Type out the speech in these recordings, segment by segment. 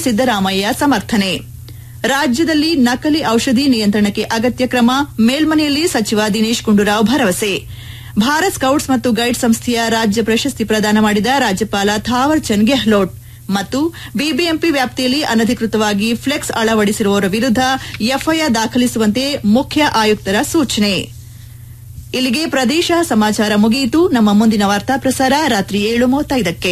ಸಿದ್ದರಾಮಯ್ಯ ಸಮರ್ಥನೆ ರಾಜ್ಯದಲ್ಲಿ ನಕಲಿ ಔಷಧಿ ನಿಯಂತ್ರಣಕ್ಕೆ ಅಗತ್ಯ ಕ್ರಮ ಮೇಲ್ಮನೆಯಲ್ಲಿ ಸಚಿವ ದಿನೇಶ್ ಗುಂಡೂರಾವ್ ಭರವಸೆ ಭಾರತ್ ಸ್ಕೌಟ್ಸ್ ಮತ್ತು ಗೈಡ್ ಸಂಸ್ಥೆಯ ರಾಜ್ಯ ಪ್ರಶಸ್ತಿ ಪ್ರದಾನ ಮಾಡಿದ ರಾಜ್ಯಪಾಲ ಥಾವರ್ ಚಂದ್ ಗೆಹ್ಲೋಟ್ ಮತ್ತು ಬಿಬಿಎಂಪಿ ವ್ಯಾಪ್ತಿಯಲ್ಲಿ ಅನಧಿಕೃತವಾಗಿ ಫ್ಲೆಕ್ಸ್ ಅಳವಡಿಸಿರುವವರ ವಿರುದ್ಧ ಎಫ್ಐಆರ್ ದಾಖಲಿಸುವಂತೆ ಮುಖ್ಯ ಆಯುಕ್ತರ ಸೂಚನೆ ಇಲ್ಲಿಗೆ ಪ್ರದೇಶ ಸಮಾಚಾರ ಮುಗಿಯಿತು ನಮ್ಮ ಮುಂದಿನ ವಾರ್ತಾ ಪ್ರಸಾರ ರಾತ್ರಿ ಏಳು ಮೂವತ್ತೈದಕ್ಕೆ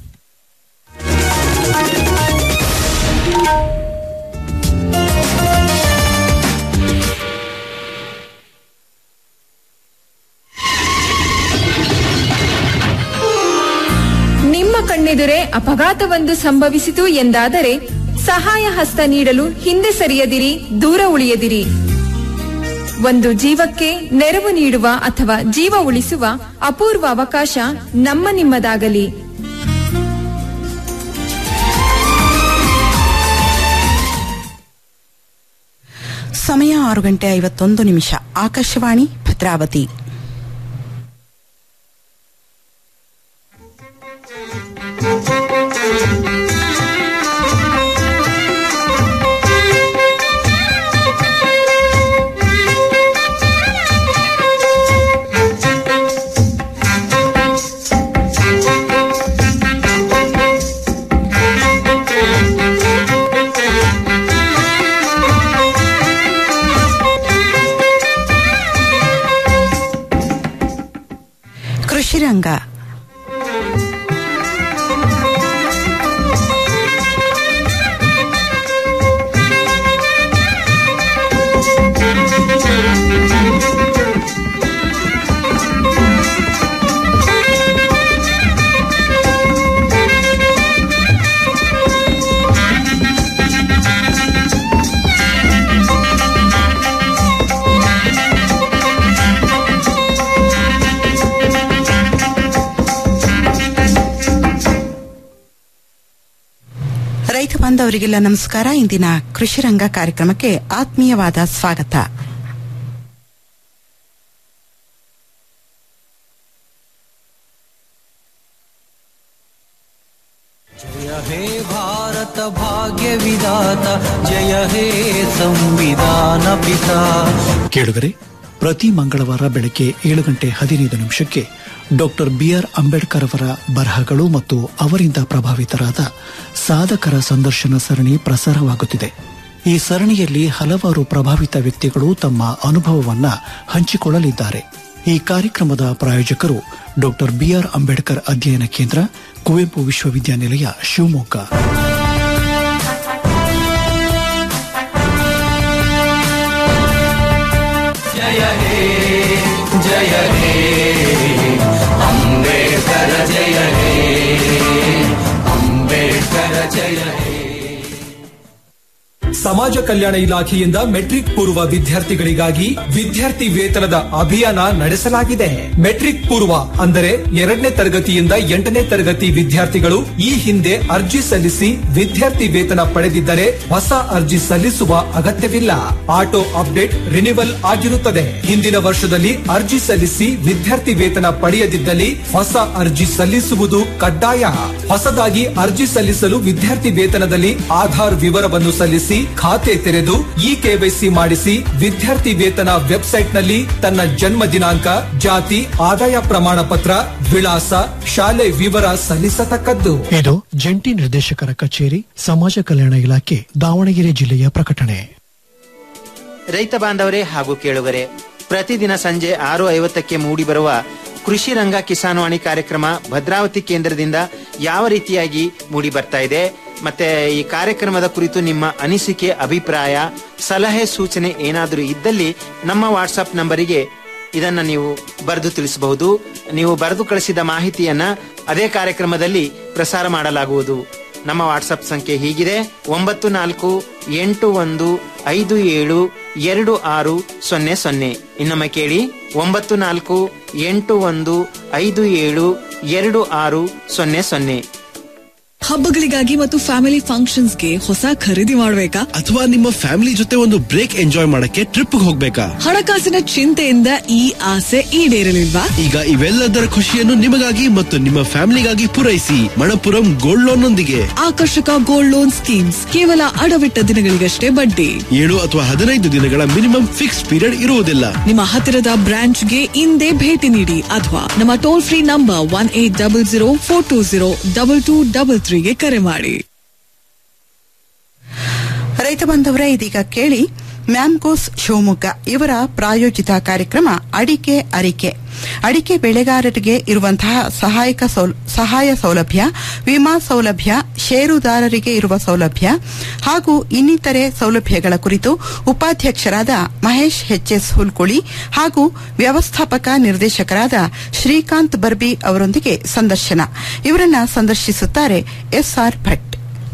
ನಿಮ್ಮ ಕಣ್ಣೆದುರೇ ಅಪಘಾತವೊಂದು ಸಂಭವಿಸಿತು ಎಂದಾದರೆ ಸಹಾಯ ಹಸ್ತ ನೀಡಲು ಹಿಂದೆ ಸರಿಯದಿರಿ ದೂರ ಉಳಿಯದಿರಿ ಒಂದು ಜೀವಕ್ಕೆ ನೆರವು ನೀಡುವ ಅಥವಾ ಜೀವ ಉಳಿಸುವ ಅಪೂರ್ವ ಅವಕಾಶ ನಮ್ಮ ನಿಮ್ಮದಾಗಲಿ ಸಮಯ ಆರು ಗಂಟೆ ಐವತ್ತೊಂದು ನಿಮಿಷ ಆಕಾಶವಾಣಿ ಭದ್ರಾವತಿ ಕೃಷಿ ರಂಗ ರೈತ ಬಾಂಧವರಿಗೆಲ್ಲ ನಮಸ್ಕಾರ ಇಂದಿನ ಕೃಷಿ ರಂಗ ಕಾರ್ಯಕ್ರಮಕ್ಕೆ ಆತ್ಮೀಯವಾದ ಸ್ವಾಗತ जय हे भारत भाग्य विधाता जय हे ಸಂವಿಧಾನ ಪಿತಾ ಕೇಳುಗರೆ ಪ್ರತಿ ಮಂಗಳವಾರ ಬೆಳಗ್ಗೆ ಏಳು ಗಂಟೆ ಹದಿನೈದು ನಿಮಿಷಕ್ಕೆ ಡಾಕ್ಟರ್ ಬಿಆರ್ ಅಂಬೇಡ್ಕರ್ ಅವರ ಬರಹಗಳು ಮತ್ತು ಅವರಿಂದ ಪ್ರಭಾವಿತರಾದ ಸಾಧಕರ ಸಂದರ್ಶನ ಸರಣಿ ಪ್ರಸಾರವಾಗುತ್ತಿದೆ ಈ ಸರಣಿಯಲ್ಲಿ ಹಲವಾರು ಪ್ರಭಾವಿತ ವ್ಯಕ್ತಿಗಳು ತಮ್ಮ ಅನುಭವವನ್ನ ಹಂಚಿಕೊಳ್ಳಲಿದ್ದಾರೆ ಈ ಕಾರ್ಯಕ್ರಮದ ಪ್ರಾಯೋಜಕರು ಡಾಕ್ಟರ್ ಬಿಆರ್ ಅಂಬೇಡ್ಕರ್ ಅಧ್ಯಯನ ಕೇಂದ್ರ ಕುವೆಂಪು ವಿಶ್ವವಿದ್ಯಾನಿಲಯ ಶಿವಮೊಗ್ಗ ಜಯ ಹೇ ಜಯ ಹೇ ಅಂಬೇಡ್ಕರ ಜಯ ಹೇ ಅಂಬೇಡ್ಕರ ಜಯ ಹೇ ಸಮಾಜ ಕಲ್ಯಾಣ ಇಲಾಖೆಯಿಂದ ಮೆಟ್ರಿಕ್ ಪೂರ್ವ ವಿದ್ಯಾರ್ಥಿಗಳಿಗಾಗಿ ವಿದ್ಯಾರ್ಥಿ ವೇತನದ ಅಭಿಯಾನ ನಡೆಸಲಾಗಿದೆ ಮೆಟ್ರಿಕ್ ಪೂರ್ವ ಅಂದರೆ ಎರಡನೇ ತರಗತಿಯಿಂದ ಎಂಟನೇ ತರಗತಿ ವಿದ್ಯಾರ್ಥಿಗಳು ಈ ಹಿಂದೆ ಅರ್ಜಿ ಸಲ್ಲಿಸಿ ವಿದ್ಯಾರ್ಥಿ ವೇತನ ಪಡೆದಿದ್ದರೆ ಹೊಸ ಅರ್ಜಿ ಸಲ್ಲಿಸುವ ಅಗತ್ಯವಿಲ್ಲ ಆಟೋ ಅಪ್ಡೇಟ್ ರಿನಿವಲ್ ಆಗಿರುತ್ತದೆ ಹಿಂದಿನ ವರ್ಷದಲ್ಲಿ ಅರ್ಜಿ ಸಲ್ಲಿಸಿ ವಿದ್ಯಾರ್ಥಿ ವೇತನ ಪಡೆಯದಿದ್ದಲ್ಲಿ ಹೊಸ ಅರ್ಜಿ ಸಲ್ಲಿಸುವುದು ಕಡ್ಡಾಯ ಹೊಸದಾಗಿ ಅರ್ಜಿ ಸಲ್ಲಿಸಲು ವಿದ್ಯಾರ್ಥಿ ವೇತನದಲ್ಲಿ ಆಧಾರ್ ವಿವರವನ್ನು ಸಲ್ಲಿಸಿ ಖಾತೆ ತೆರೆದು ಇ ಕೆವೈಸಿ ಮಾಡಿಸಿ ವಿದ್ಯಾರ್ಥಿ ವೇತನ ವೆಬ್ಸೈಟ್ನಲ್ಲಿ ತನ್ನ ಜನ್ಮ ದಿನಾಂಕ ಜಾತಿ ಆದಾಯ ಪ್ರಮಾಣ ಪತ್ರ ವಿಳಾಸ ಶಾಲೆ ವಿವರ ಸಲ್ಲಿಸತಕ್ಕದ್ದು ಇದು ಜಂಟಿ ನಿರ್ದೇಶಕರ ಕಚೇರಿ ಸಮಾಜ ಕಲ್ಯಾಣ ಇಲಾಖೆ ದಾವಣಗೆರೆ ಜಿಲ್ಲೆಯ ಪ್ರಕಟಣೆ ರೈತ ಬಾಂಧವರೇ ಹಾಗೂ ಕೇಳುಗರೆ ಪ್ರತಿದಿನ ಸಂಜೆ ಆರು ಐವತ್ತಕ್ಕೆ ಮೂಡಿಬರುವ ಕೃಷಿ ರಂಗ ಕಿಸಾನ್ವಾಣಿ ಕಾರ್ಯಕ್ರಮ ಭದ್ರಾವತಿ ಕೇಂದ್ರದಿಂದ ಯಾವ ರೀತಿಯಾಗಿ ಮೂಡಿ ಬರ್ತಾ ಇದೆ ಮತ್ತೆ ಈ ಕಾರ್ಯಕ್ರಮದ ಕುರಿತು ನಿಮ್ಮ ಅನಿಸಿಕೆ ಅಭಿಪ್ರಾಯ ಸಲಹೆ ಸೂಚನೆ ಏನಾದರೂ ಇದ್ದಲ್ಲಿ ನಮ್ಮ ವಾಟ್ಸಪ್ ನಂಬರಿಗೆ ಇದನ್ನ ನೀವು ಬರೆದು ತಿಳಿಸಬಹುದು ನೀವು ಬರೆದು ಕಳಿಸಿದ ಮಾಹಿತಿಯನ್ನ ಅದೇ ಕಾರ್ಯಕ್ರಮದಲ್ಲಿ ಪ್ರಸಾರ ಮಾಡಲಾಗುವುದು ನಮ್ಮ ವಾಟ್ಸಪ್ ಸಂಖ್ಯೆ ಹೀಗಿದೆ ಒಂಬತ್ತು ನಾಲ್ಕು ಎಂಟು ಒಂದು ಐದು ಏಳು ಎರಡು ಆರು ಸೊನ್ನೆ ಸೊನ್ನೆ ಇನ್ನೊಮ್ಮೆ ಕೇಳಿ ಒಂಬತ್ತು ನಾಲ್ಕು ಎಂಟು ಒಂದು ಐದು ಏಳು ಎರಡು ಆರು ಸೊನ್ನೆ ಸೊನ್ನೆ ಹಬ್ಬಗಳಿಗಾಗಿ ಮತ್ತು ಫ್ಯಾಮಿಲಿ ಫಂಕ್ಷನ್ಸ್ಗೆ ಹೊಸ ಖರೀದಿ ಮಾಡ್ಬೇಕಾ ಅಥವಾ ನಿಮ್ಮ ಫ್ಯಾಮಿಲಿ ಜೊತೆ ಒಂದು ಬ್ರೇಕ್ ಎಂಜಾಯ್ ಮಾಡಕ್ಕೆ ಟ್ರಿಪ್ ಹೋಗ್ಬೇಕಾ ಹಣಕಾಸಿನ ಚಿಂತೆಯಿಂದ ಈ ಆಸೆ ಈಡೇರಲಿಲ್ವಾ ಈಗ ಇವೆಲ್ಲದರ ಖುಷಿಯನ್ನು ನಿಮಗಾಗಿ ಮತ್ತು ನಿಮ್ಮ ಫ್ಯಾಮಿಲಿಗಾಗಿ ಪೂರೈಸಿ ಮಣಪುರಂ ಗೋಲ್ಡ್ ಲೋನ್ ನೊಂದಿಗೆ ಆಕರ್ಷಕ ಗೋಲ್ಡ್ ಲೋನ್ ಸ್ಕೀಮ್ಸ್ ಕೇವಲ ಅಡವಿಟ್ಟ ದಿನಗಳಿಗಷ್ಟೇ ಬಡ್ಡಿ ಏಳು ಅಥವಾ ಹದಿನೈದು ದಿನಗಳ ಮಿನಿಮಮ್ ಫಿಕ್ಸ್ ಪೀರಿಯಡ್ ಇರುವುದಿಲ್ಲ ನಿಮ್ಮ ಹತ್ತಿರದ ಬ್ರಾಂಚ್ಗೆ ಇಂದೇ ಭೇಟಿ ನೀಡಿ ಅಥವಾ ನಮ್ಮ toll free number one eight double zero four two zero double two double ತ್ರೀಗೆ ಕರೆ ಮಾಡಿ ರೈತ ಬಾಂಧವರೇ ಇದೀಗ ಕೇಳಿ ಮ್ಯಾಮ್ಕೋಸ್ ಶಿವಮೊಗ್ಗ ಇವರ ಪ್ರಾಯೋಜಿತ ಕಾರ್ಯಕ್ರಮ ಅಡಿಕೆ ಅರಿಕೆ ಅಡಿಕೆ ಬೆಳೆಗಾರರಿಗೆ ಇರುವಂತಹ ಸಹಾಯಕ ಸೌಲ್- ಸಹಾಯ ಸೌಲಭ್ಯ ವಿಮಾ ಸೌಲಭ್ಯ ಷೇರುದಾರರಿಗೆ ಇರುವ ಸೌಲಭ್ಯ ಹಾಗೂ ಇನ್ನಿತರೆ ಸೌಲಭ್ಯಗಳ ಕುರಿತು ಉಪಾಧ್ಯಕ್ಷರಾದ ಮಹೇಶ್ ಎಚ್ಎಸ್ ಹುಲ್ಕುಳಿ ಹಾಗೂ ವ್ಯವಸ್ಥಾಪಕ ನಿರ್ದೇಶಕರಾದ ಶ್ರೀಕಾಂತ್ ಬರ್ಬಿ ಅವರೊಂದಿಗೆ ಸಂದರ್ಶನ ಇವರನ್ನ ಸಂದರ್ಶಿಸುತ್ತಾರೆ ಎಸ್ಆರ್ ಭಟ್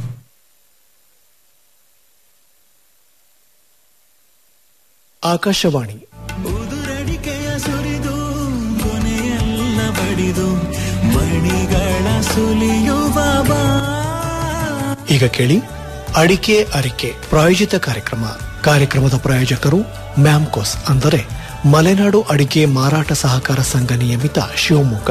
ಆಕಾಶವಾಣಿ ಉದುರಡಿಕೆಯ ಸುರಿದು ಕೊನೆಯೆಲ್ಲ ಬಡಿದು ಮಣಿಗಳ ಸುಲಿಯುವ ಬಾ ಈಗ ಕೇಳಿ ಅಡಿಕೆ ಅರಿಕೆ ಪ್ರಾಯೋಜಿತ ಕಾರ್ಯಕ್ರಮ ಕಾರ್ಯಕ್ರಮದ ಪ್ರಾಯೋಜಕರು ಮ್ಯಾಮ್ಕೋಸ್ ಅಂದರೆ ಮಲೆನಾಡು ಅಡಿಕೆ ಮಾರಾಟ ಸಹಕಾರ ಸಂಘ ನಿಯಮಿತ ಶಿವಮೊಗ್ಗ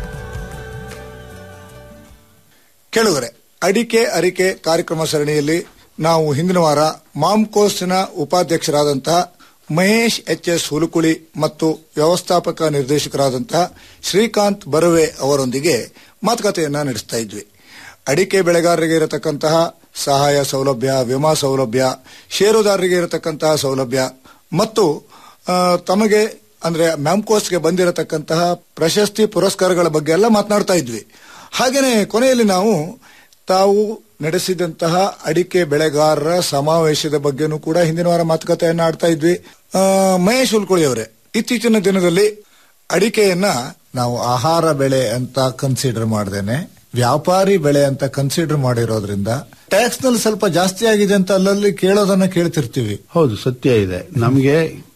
ಕೇಳುಗರೆ ಅಡಿಕೆ ಅರಿಕೆ ಕಾರ್ಯಕ್ರಮ ಸರಣಿಯಲ್ಲಿ ನಾವು ಹಿಂದಿನ ವಾರ ಮಾಮ್ಕೋಸ್ನ ಉಪಾಧ್ಯಕ್ಷರಾದಂತಹ ಮಹೇಶ್ ಎಚ್ ಎಸ್ ಹುಲುಕುಳಿ ಮತ್ತು ವ್ಯವಸ್ಥಾಪಕ ನಿರ್ದೇಶಕರಾದಂತಹ ಶ್ರೀಕಾಂತ್ ಬರವೆ ಅವರೊಂದಿಗೆ ಮಾತುಕತೆಯನ್ನ ನಡೆಸ್ತಾ ಇದ್ವಿ ಅಡಿಕೆ ಬೆಳೆಗಾರರಿಗೆ ಇರತಕ್ಕಂತಹ ಸಹಾಯ ಸೌಲಭ್ಯ ವಿಮಾ ಸೌಲಭ್ಯ ಷೇರುದಾರರಿಗೆ ಇರತಕ್ಕಂತಹ ಸೌಲಭ್ಯ ಮತ್ತು ಆ, ತಮಗೆ ಅಂದ್ರೆ ಮ್ಯಾಮ್ಕೋಸ್ಗೆ ಬಂದಿರತಕ್ಕಂತಹ ಪ್ರಶಸ್ತಿ ಪುರಸ್ಕಾರಗಳ ಬಗ್ಗೆ ಎಲ್ಲ ಮಾತನಾಡ್ತಾ ಇದ್ವಿ ಹಾಗೇನೆ ಕೊನೆಯಲ್ಲಿ ನಾವು ತಾವು ನಡೆಸಿದಂತಹ ಅಡಿಕೆ ಬೆಳೆಗಾರರ ಸಮಾವೇಶದ ಬಗ್ಗೆನೂ ಕೂಡ ಹಿಂದಿನ ವಾರ ಮಾತುಕತೆಯನ್ನ ಆಡ್ತಾ ಇದ್ವಿ ಆ, ಮಹೇಶ್ ಹುಲ್ಕುಳಿ ಅವರೇ ಇತ್ತೀಚಿನ ದಿನದಲ್ಲಿ ಅಡಿಕೆಯನ್ನ ನಾವು ಆಹಾರ ಬೆಳೆ ಅಂತ ಕನ್ಸಿಡರ್ ಮಾಡ್ದೇನೆ ವ್ಯಾಪಾರಿ ಬೆಳೆ ಅಂತ ಕನ್ಸಿಡರ್ ಮಾಡಿರೋದ್ರಿಂದ ಟ್ಯಾಕ್ಸ್ ನಲ್ಲಿ ಸ್ವಲ್ಪ ಜಾಸ್ತಿ ಆಗಿದೆ ಅಂತ ಅಲ್ಲಲ್ಲಿ ಕೇಳೋದನ್ನ ಕೇಳ್ತಿರ್ತೀವಿ ಹೌದು ಸತ್ಯ ಇದೆ ನಮಗೆ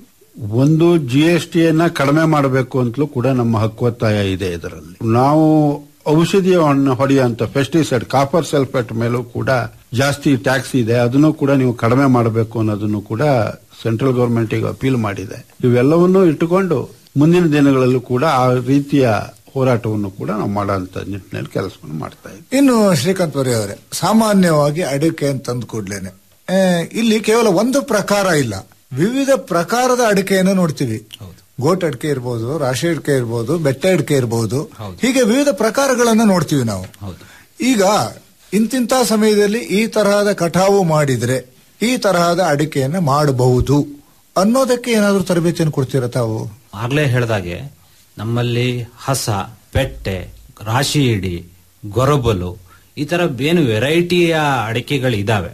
ಒಂದು ಜಿ ಎಸ್ ಟಿಯನ್ನ ಕಡಿಮೆ ಮಾಡಬೇಕು ಅಂತಲೂ ಕೂಡ ನಮ್ಮ ಹಕ್ಕೊತ್ತಾಯ ಇದೆ ಇದರಲ್ಲಿ ನಾವು ಔಷಧಿಯನ್ನು ಹೊಡೆಯುವಂತ ಪೆಸ್ಟಿಸೈಡ್ ಕಾಪರ್ ಸಲ್ಫೇಟ್ ಮೇಲೂ ಕೂಡ ಜಾಸ್ತಿ ಟ್ಯಾಕ್ಸ್ ಇದೆ ಅದನ್ನು ಕೂಡ ನೀವು ಕಡಿಮೆ ಮಾಡಬೇಕು ಅನ್ನೋದನ್ನು ಕೂಡ ಸೆಂಟ್ರಲ್ ಗವರ್ಮೆಂಟ್ ಈಗ ಅಪೀಲ್ ಮಾಡಿದೆ ಇವೆಲ್ಲವನ್ನೂ ಇಟ್ಟುಕೊಂಡು ಮುಂದಿನ ದಿನಗಳಲ್ಲೂ ಕೂಡ ಆ ರೀತಿಯ ಹೋರಾಟವನ್ನು ಕೂಡ ನಾವು ಮಾಡುವಂತ ನಿಟ್ಟಿನಲ್ಲಿ ಕೆಲಸವನ್ನು ಮಾಡ್ತಾ ಇದ್ದೀವಿ ಇನ್ನು ಶ್ರೀಕಾಂತ್ ವರಿ ಅವರೇ ಸಾಮಾನ್ಯವಾಗಿ ಅಡಿಕೆ ಅಂತಂದ ಕೂಡ್ಲೇನೆ ಆ, ಇಲ್ಲಿ ಕೇವಲ ಒಂದು ಪ್ರಕಾರ ಇಲ್ಲ ವಿವಿಧ ಪ್ರಕಾರದ ಅಡಿಕೆಯನ್ನು ನೋಡ್ತೀವಿ ಗೋಟ್ ಅಡಿಕೆ ಇರ್ಬೋದು ರಾಶಿ ಅಡಿಕೆ ಇರ್ಬೋದು ಬೆಟ್ಟ ಅಡಿಕೆ ಇರ್ಬೋದು ಹೀಗೆ ವಿವಿಧ ಪ್ರಕಾರಗಳನ್ನ ನೋಡ್ತೀವಿ ನಾವು ಈಗ ಇಂತಿಂತ ಸಮಯದಲ್ಲಿ ಈ ತರಹದ ಕಟಾವು ಮಾಡಿದ್ರೆ ಈ ತರಹದ ಅಡಿಕೆಯನ್ನ ಮಾಡಬಹುದು ಅನ್ನೋದಕ್ಕೆ ಏನಾದ್ರೂ ತರಬೇತಿಯನ್ನು ಕೊಡ್ತೀರಾ ತಾವು ಆಗ್ಲೇ ಹೇಳ್ದಾಗೆ ನಮ್ಮಲ್ಲಿ ಹಸ ಪೆಟ್ಟೆ ರಾಶಿ ಇಡಿ ಗೊರಬಲು ಈ ತರ ಏನು ವೆರೈಟಿಯ ಅಡಿಕೆಗಳು ಇದಾವೆ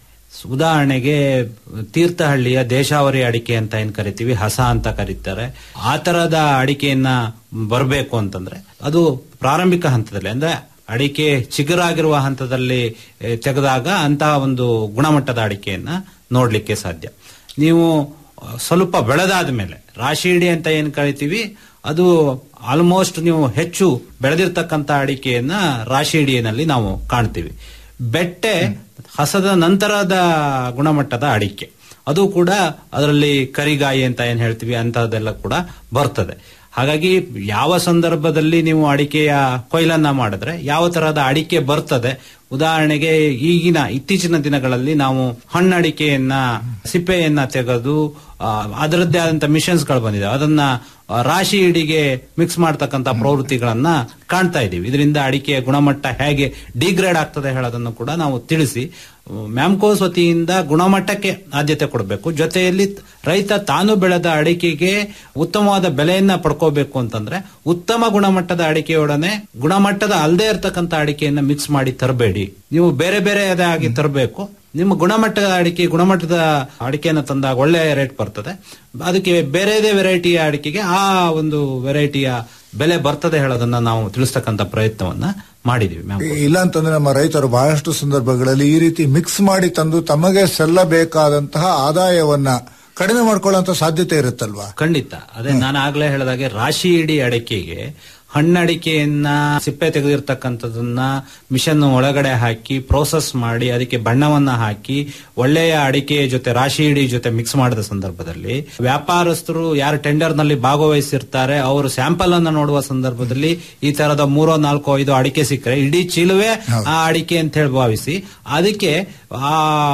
ಉದಾಹರಣೆಗೆ ತೀರ್ಥಹಳ್ಳಿಯ ದೇಶಾವರಿ ಅಡಿಕೆ ಅಂತ ಏನ್ ಕರಿತೀವಿ ಹಸ ಅಂತ ಕರೀತಾರೆ ಆ ತರದ ಅಡಿಕೆಯನ್ನ ಬರಬೇಕು ಅಂತಂದ್ರೆ ಅದು ಪ್ರಾರಂಭಿಕ ಹಂತದಲ್ಲಿ ಅಂದ್ರೆ ಅಡಿಕೆ ಚಿಗುರಾಗಿರುವ ಹಂತದಲ್ಲಿ ಎ, ತೆಗೆದಾಗ ಅಂತಹ ಒಂದು ಗುಣಮಟ್ಟದ ಅಡಿಕೆಯನ್ನ ನೋಡ್ಲಿಕ್ಕೆ ಸಾಧ್ಯ ನೀವು ಅ, ಸ್ವಲ್ಪ ಬೆಳೆದಾದ ಮೇಲೆ ರಾಶಿ ಇಡಿ ಅಂತ ಏನ್ ಕರಿತೀವಿ ಅದು ಆಲ್ಮೋಸ್ಟ್ ನೀವು ಹೆಚ್ಚು ಬೆಳೆದಿರ್ತಕ್ಕಂಥ ಅಡಿಕೆಯನ್ನ ರಾಶಿ ಇಡಿಯಲ್ಲಿ ನಾವು ಕಾಣ್ತೀವಿ ಬೆಟ್ಟೆ ಹಸದ ನಂತರದ ಗುಣಮಟ್ಟದ ಅಡಿಕೆ ಅದು ಕೂಡ ಅದರಲ್ಲಿ ಕರಿಗಾಯಿ ಅಂತ ಏನ್ ಹೇಳ್ತೀವಿ ಅಂತಹದೆಲ್ಲ ಕೂಡ ಬರ್ತದೆ ಹಾಗಾಗಿ ಯಾವ ಸಂದರ್ಭದಲ್ಲಿ ನೀವು ಅಡಿಕೆಯ ಕೊಯ್ಲನ್ನ ಮಾಡಿದ್ರೆ ಯಾವ ತರಹದ ಅಡಿಕೆ ಬರ್ತದೆ ಉದಾಹರಣೆಗೆ ಈಗಿನ ಇತ್ತೀಚಿನ ದಿನಗಳಲ್ಲಿ ನಾವು ಹಣ್ಣಡಿಕೆಯನ್ನ ಸಿಪ್ಪೆಯನ್ನ ತೆಗೆದು ಆ, ಅದರದ್ದೇ ಆದಂತ ಮಿಷನ್ಸ್ ಗಳು ಬಂದಿದೆ ಅದನ್ನ ಆ, ರಾಶಿ ಇಡಿಗೆ ಮಿಕ್ಸ್ ಮಾಡ್ತಕ್ಕಂತ ಪ್ರವೃತ್ತಿಗಳನ್ನ ಕಾಣ್ತಾ ಇದೀವಿ ಇದರಿಂದ ಅಡಿಕೆಯ ಗುಣಮಟ್ಟ ಹೇಗೆ ಡಿಗ್ರೇಡ್ ಆಗ್ತದೆ ಹೇಳೋದನ್ನು ಕೂಡ ನಾವು ತಿಳಿಸಿ ಮ್ಯಾಮ್ಕೋಸ್ ವತಿಯಿಂದ ಗುಣಮಟ್ಟಕ್ಕೆ ಆದ್ಯತೆ ಕೊಡಬೇಕು ಜೊತೆಯಲ್ಲಿ ರೈತ ತಾನು ಬೆಳೆದ ಅಡಿಕೆಗೆ ಉತ್ತಮವಾದ ಬೆಲೆಯನ್ನ ಪಡ್ಕೋಬೇಕು ಅಂತಂದ್ರೆ ಉತ್ತಮ ಗುಣಮಟ್ಟದ ಅಡಿಕೆಯೊಡನೆ ಗುಣಮಟ್ಟದ ಅಲ್ಲದೆ ಇರತಕ್ಕಂತ ಅಡಿಕೆಯನ್ನ ಮಿಕ್ಸ್ ಮಾಡಿ ತರಬೇಡಿ ನೀವು ಬೇರೆ ಬೇರೆ ಆಗಿ ತರಬೇಕು ನಿಮ್ಮ ಗುಣಮಟ್ಟದ ಅಡಿಕೆ ಗುಣಮಟ್ಟದ ಅಡಿಕೆಯನ್ನು ತಂದಾಗ ಒಳ್ಳೆಯ ರೇಟ್ ಬರ್ತದೆ ಅದಕ್ಕೆ ಬೇರೆದೇ ವೆರೈಟಿಯ ಅಡಿಕೆಗೆ ಆ ಒಂದು ವೆರೈಟಿಯ ಬೆಲೆ ಬರ್ತದೆ ಹೇಳೋದನ್ನ ನಾವು ತಿಳಿಸ್ತಕ್ಕಂಥ ಪ್ರಯತ್ನವನ್ನ ಮಾಡಿದೀವಿ ಮ್ಯಾಮ್ ಇಲ್ಲ ಅಂತಂದ್ರೆ ನಮ್ಮ ರೈತರು ಬಹಳಷ್ಟು ಸಂದರ್ಭಗಳಲ್ಲಿ ಈ ರೀತಿ ಮಿಕ್ಸ್ ಮಾಡಿ ತಂದು ತಮಗೆ ಸಲ್ಲಬೇಕಾದಂತಹ ಆದಾಯವನ್ನ ಕಡಿಮೆ ಮಾಡ್ಕೊಳ್ಳುವಂತ ಸಾಧ್ಯತೆ ಇರುತ್ತಲ್ವಾ ಖಂಡಿತ ಅದೇ ನಾನು ಆಗ್ಲೇ ಹೇಳಿದಾಗೆ ರಾಶಿ ಇಡಿ ಅಡಿಕೆಗೆ ಹಣ್ಣಡಿಕೆಯನ್ನ ಸಿಪ್ಪೆ ತೆಗೆದಿರ್ತಕ್ಕಂಥದನ್ನ ಮಿಷನ್ ಒಳಗಡೆ ಹಾಕಿ ಪ್ರೋಸೆಸ್ ಮಾಡಿ ಅದಕ್ಕೆ ಬಣ್ಣವನ್ನ ಹಾಕಿ ಒಳ್ಳೆಯ ಅಡಿಕೆಯ ಜೊತೆ ರಾಶಿ ಇಡಿ ಜೊತೆ ಮಿಕ್ಸ್ ಮಾಡಿದ ಸಂದರ್ಭದಲ್ಲಿ ವ್ಯಾಪಾರಸ್ಥರು ಯಾರು ಟೆಂಡರ್ ನಲ್ಲಿ ಭಾಗವಹಿಸಿರ್ತಾರೆ ಅವರು ಸ್ಯಾಂಪಲ್ ಅನ್ನ ನೋಡುವ ಸಂದರ್ಭದಲ್ಲಿ ಈ ತರದ ಮೂರೋ ನಾಲ್ಕೋ ಐದು ಅಡಿಕೆ ಸಿಕ್ಕರೆ ಇಡೀ ಚೀಲವೇ ಆ ಅಡಿಕೆ ಅಂತ ಹೇಳಿ ಭಾವಿಸಿ ಅದಕ್ಕೆ ಆ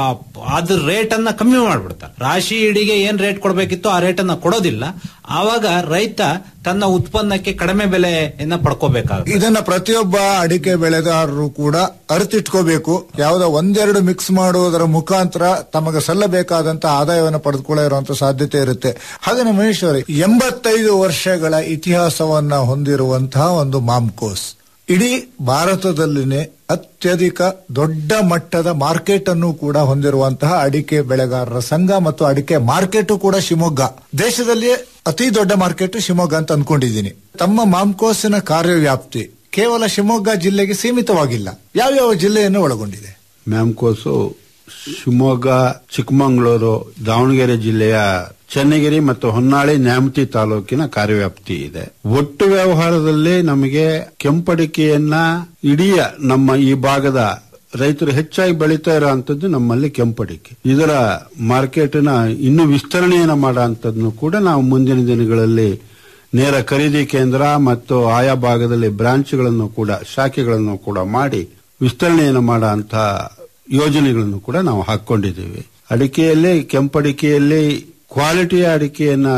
ಅದ್ರ ರೇಟ್ ಅನ್ನ ಕಮ್ಮಿ ಮಾಡ್ಬಿಡ್ತಾರೆ ರಾಶಿ ಇಡಿಗೆ ಏನ್ ರೇಟ್ ಕೊಡಬೇಕಿತ್ತು ಆ ರೇಟ್ ಅನ್ನ ಕೊಡೋದಿಲ್ಲ ಆವಾಗ ರೈತ ತನ್ನ ಉತ್ಪನ್ನಕ್ಕೆ ಕಡಿಮೆ ಬೆಲೆಯನ್ನ ಪಡ್ಕೋಬೇಕಾಗುತ್ತೆ ಇದನ್ನ ಪ್ರತಿಯೊಬ್ಬ ಅಡಿಕೆ ಬೆಳೆಗಾರರು ಕೂಡ ಅರಿತಿಟ್ಕೋಬೇಕು ಯಾವುದೋ ಒಂದೆರಡು ಮಿಕ್ಸ್ ಮಾಡುವುದರ ಮುಖಾಂತರ ತಮಗೆ ಸಲ್ಲಬೇಕಾದಂತ ಆದಾಯವನ್ನು ಪಡೆದುಕೊಳ್ಳೋ ಇರುವಂತ ಸಾಧ್ಯತೆ ಇರುತ್ತೆ ಹಾಗೆ ಮಹೇಶ್ ಅವರೇ ಎಂಬತ್ತೈದು ವರ್ಷಗಳ ಇತಿಹಾಸವನ್ನ ಹೊಂದಿರುವಂತಹ ಒಂದು ಮಾಮ್ಕೋಸ್ ಇಡೀ ಭಾರತದಲ್ಲಿನೇ ಅತ್ಯಧಿಕ ದೊಡ್ಡ ಮಟ್ಟದ ಮಾರ್ಕೆಟ್ ಅನ್ನು ಕೂಡ ಹೊಂದಿರುವಂತಹ ಅಡಿಕೆ ಬೆಳೆಗಾರರ ಸಂಘ ಮತ್ತು ಅಡಿಕೆ ಮಾರ್ಕೆಟ್ ಕೂಡ ಶಿವಮೊಗ್ಗ ದೇಶದಲ್ಲಿಯೇ ಅತಿ ದೊಡ್ಡ ಮಾರ್ಕೆಟ್ ಶಿವಮೊಗ್ಗ ಅಂತ ಅನ್ಕೊಂಡಿದ್ದೀನಿ ತಮ್ಮ ಮಾಮ್ಕೋಸಿನ ಕಾರ್ಯವ್ಯಾಪ್ತಿ ಕೇವಲ ಶಿವಮೊಗ್ಗ ಜಿಲ್ಲೆಗೆ ಸೀಮಿತವಾಗಿಲ್ಲ ಯಾವ್ಯಾವ ಜಿಲ್ಲೆಯನ್ನು ಒಳಗೊಂಡಿದೆ ಮ್ಯಾಮ್ಕೋಸು ಶಿವಮೊಗ್ಗ ಚಿಕ್ಕಮಗಳೂರು ದಾವಣಗೆರೆ ಜಿಲ್ಲೆಯ ಚನ್ನಗಿರಿ ಮತ್ತು ಹೊನ್ನಾಳಿ ನ್ಯಾಮತಿ ತಾಲೂಕಿನ ಕಾರ್ಯವ್ಯಾಪ್ತಿ ಇದೆ ಒಟ್ಟು ವ್ಯವಹಾರದಲ್ಲಿ ನಮಗೆ ಕೆಂಪಡಿಕೆಯನ್ನ ಇಡೀ ನಮ್ಮ ಈ ಭಾಗದ ರೈತರು ಹೆಚ್ಚಾಗಿ ಬೆಳೀತಾ ಇರೋಂಥದ್ದು ನಮ್ಮಲ್ಲಿ ಕೆಂಪಡಿಕೆ ಇದರ ಮಾರ್ಕೆಟ್ನ ಇನ್ನೂ ವಿಸ್ತರಣೆಯನ್ನ ಮಾಡೋ ಕೂಡ ನಾವು ಮುಂದಿನ ದಿನಗಳಲ್ಲಿ ನೇರ ಖರೀದಿ ಕೇಂದ್ರ ಮತ್ತು ಆಯಾ ಭಾಗದಲ್ಲಿ ಬ್ರಾಂಚ್ಗಳನ್ನು ಕೂಡ ಶಾಖೆಗಳನ್ನು ಕೂಡ ಮಾಡಿ ವಿಸ್ತರಣೆಯನ್ನು ಮಾಡೋ ಅಂತ ಯೋಜನೆಗಳನ್ನು ಕೂಡ ನಾವು ಹಾಕೊಂಡಿದ್ದೀವಿ ಅಡಿಕೆಯಲ್ಲಿ ಕೆಂಪಡಿಕೆಯಲ್ಲಿ ಕ್ವಾಲಿಟಿಯ ಅಡಿಕೆಯನ್ನ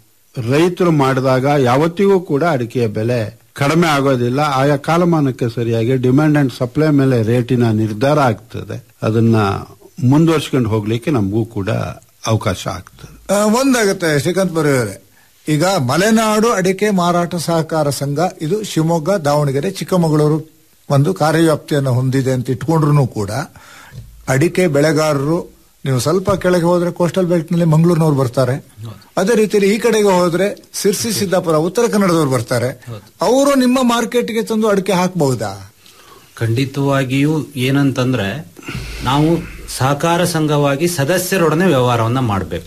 ರೈತರು ಮಾಡಿದಾಗ ಯಾವತ್ತಿಗೂ ಕೂಡ ಅಡಿಕೆಯ ಬೆಲೆ ಕಡಿಮೆ ಆಗೋದಿಲ್ಲ ಆಯಾ ಕಾಲಮಾನಕ್ಕೆ ಸರಿಯಾಗಿ ಡಿಮ್ಯಾಂಡ್ ಅಂಡ್ ಸಪ್ಲೈ ಮೇಲೆ ರೇಟಿನ ನಿರ್ಧಾರ ಆಗ್ತದೆ ಅದನ್ನ ಮುಂದುವರ್ಸ್ಕೊಂಡು ಹೋಗ್ಲಿಕ್ಕೆ ನಮಗೂ ಕೂಡ ಅವಕಾಶ ಆಗ್ತದೆ ಆ, ಒಂದಾಗುತ್ತೆ ಶ್ರೀಕಾಂತ್ ಬರೆಯವರೇ ಈಗ ಮಲೆನಾಡು ಅಡಿಕೆ ಮಾರಾಟ ಸಹಕಾರ ಸಂಘ ಇದು ಶಿವಮೊಗ್ಗ ದಾವಣಗೆರೆ ಚಿಕ್ಕಮಗಳೂರು ಒಂದು ಕಾರ್ಯವ್ಯಾಪ್ತಿಯನ್ನು ಹೊಂದಿದೆ ಅಂತ ಇಟ್ಕೊಂಡ್ರು ಕೂಡ ಅಡಿಕೆ ಬೆಳೆಗಾರರು ನೀವು ಸ್ವಲ್ಪ ಕೆಳಗೆ ಹೋದ್ರೆ ಕೋಸ್ಟಲ್ ಬೆಲ್ಟ್ ನಲ್ಲಿ ಮಂಗಳೂರಿನವ್ರು ಬರ್ತಾರೆ ಅದೇ ರೀತಿಯಲ್ಲಿ ಈ ಕಡೆಗೆ ಹೋದ್ರೆ ಸಿರ್ಸಿ ಸಿದ್ದಾಪುರ ಉತ್ತರ ಕನ್ನಡದವ್ರು ಬರ್ತಾರೆ ಅವರು ನಿಮ್ಮ ಮಾರ್ಕೆಟ್ಗೆ ತಂದು ಅಡಿಕೆ ಹಾಕಬಹುದಾ ಖಂಡಿತವಾಗಿಯೂ ಏನಂತಂದ್ರೆ ನಾವು ಸಹಕಾರ ಸಂಘವಾಗಿ ಸದಸ್ಯರೊಡನೆ ವ್ಯವಹಾರವನ್ನ ಮಾಡಬೇಕು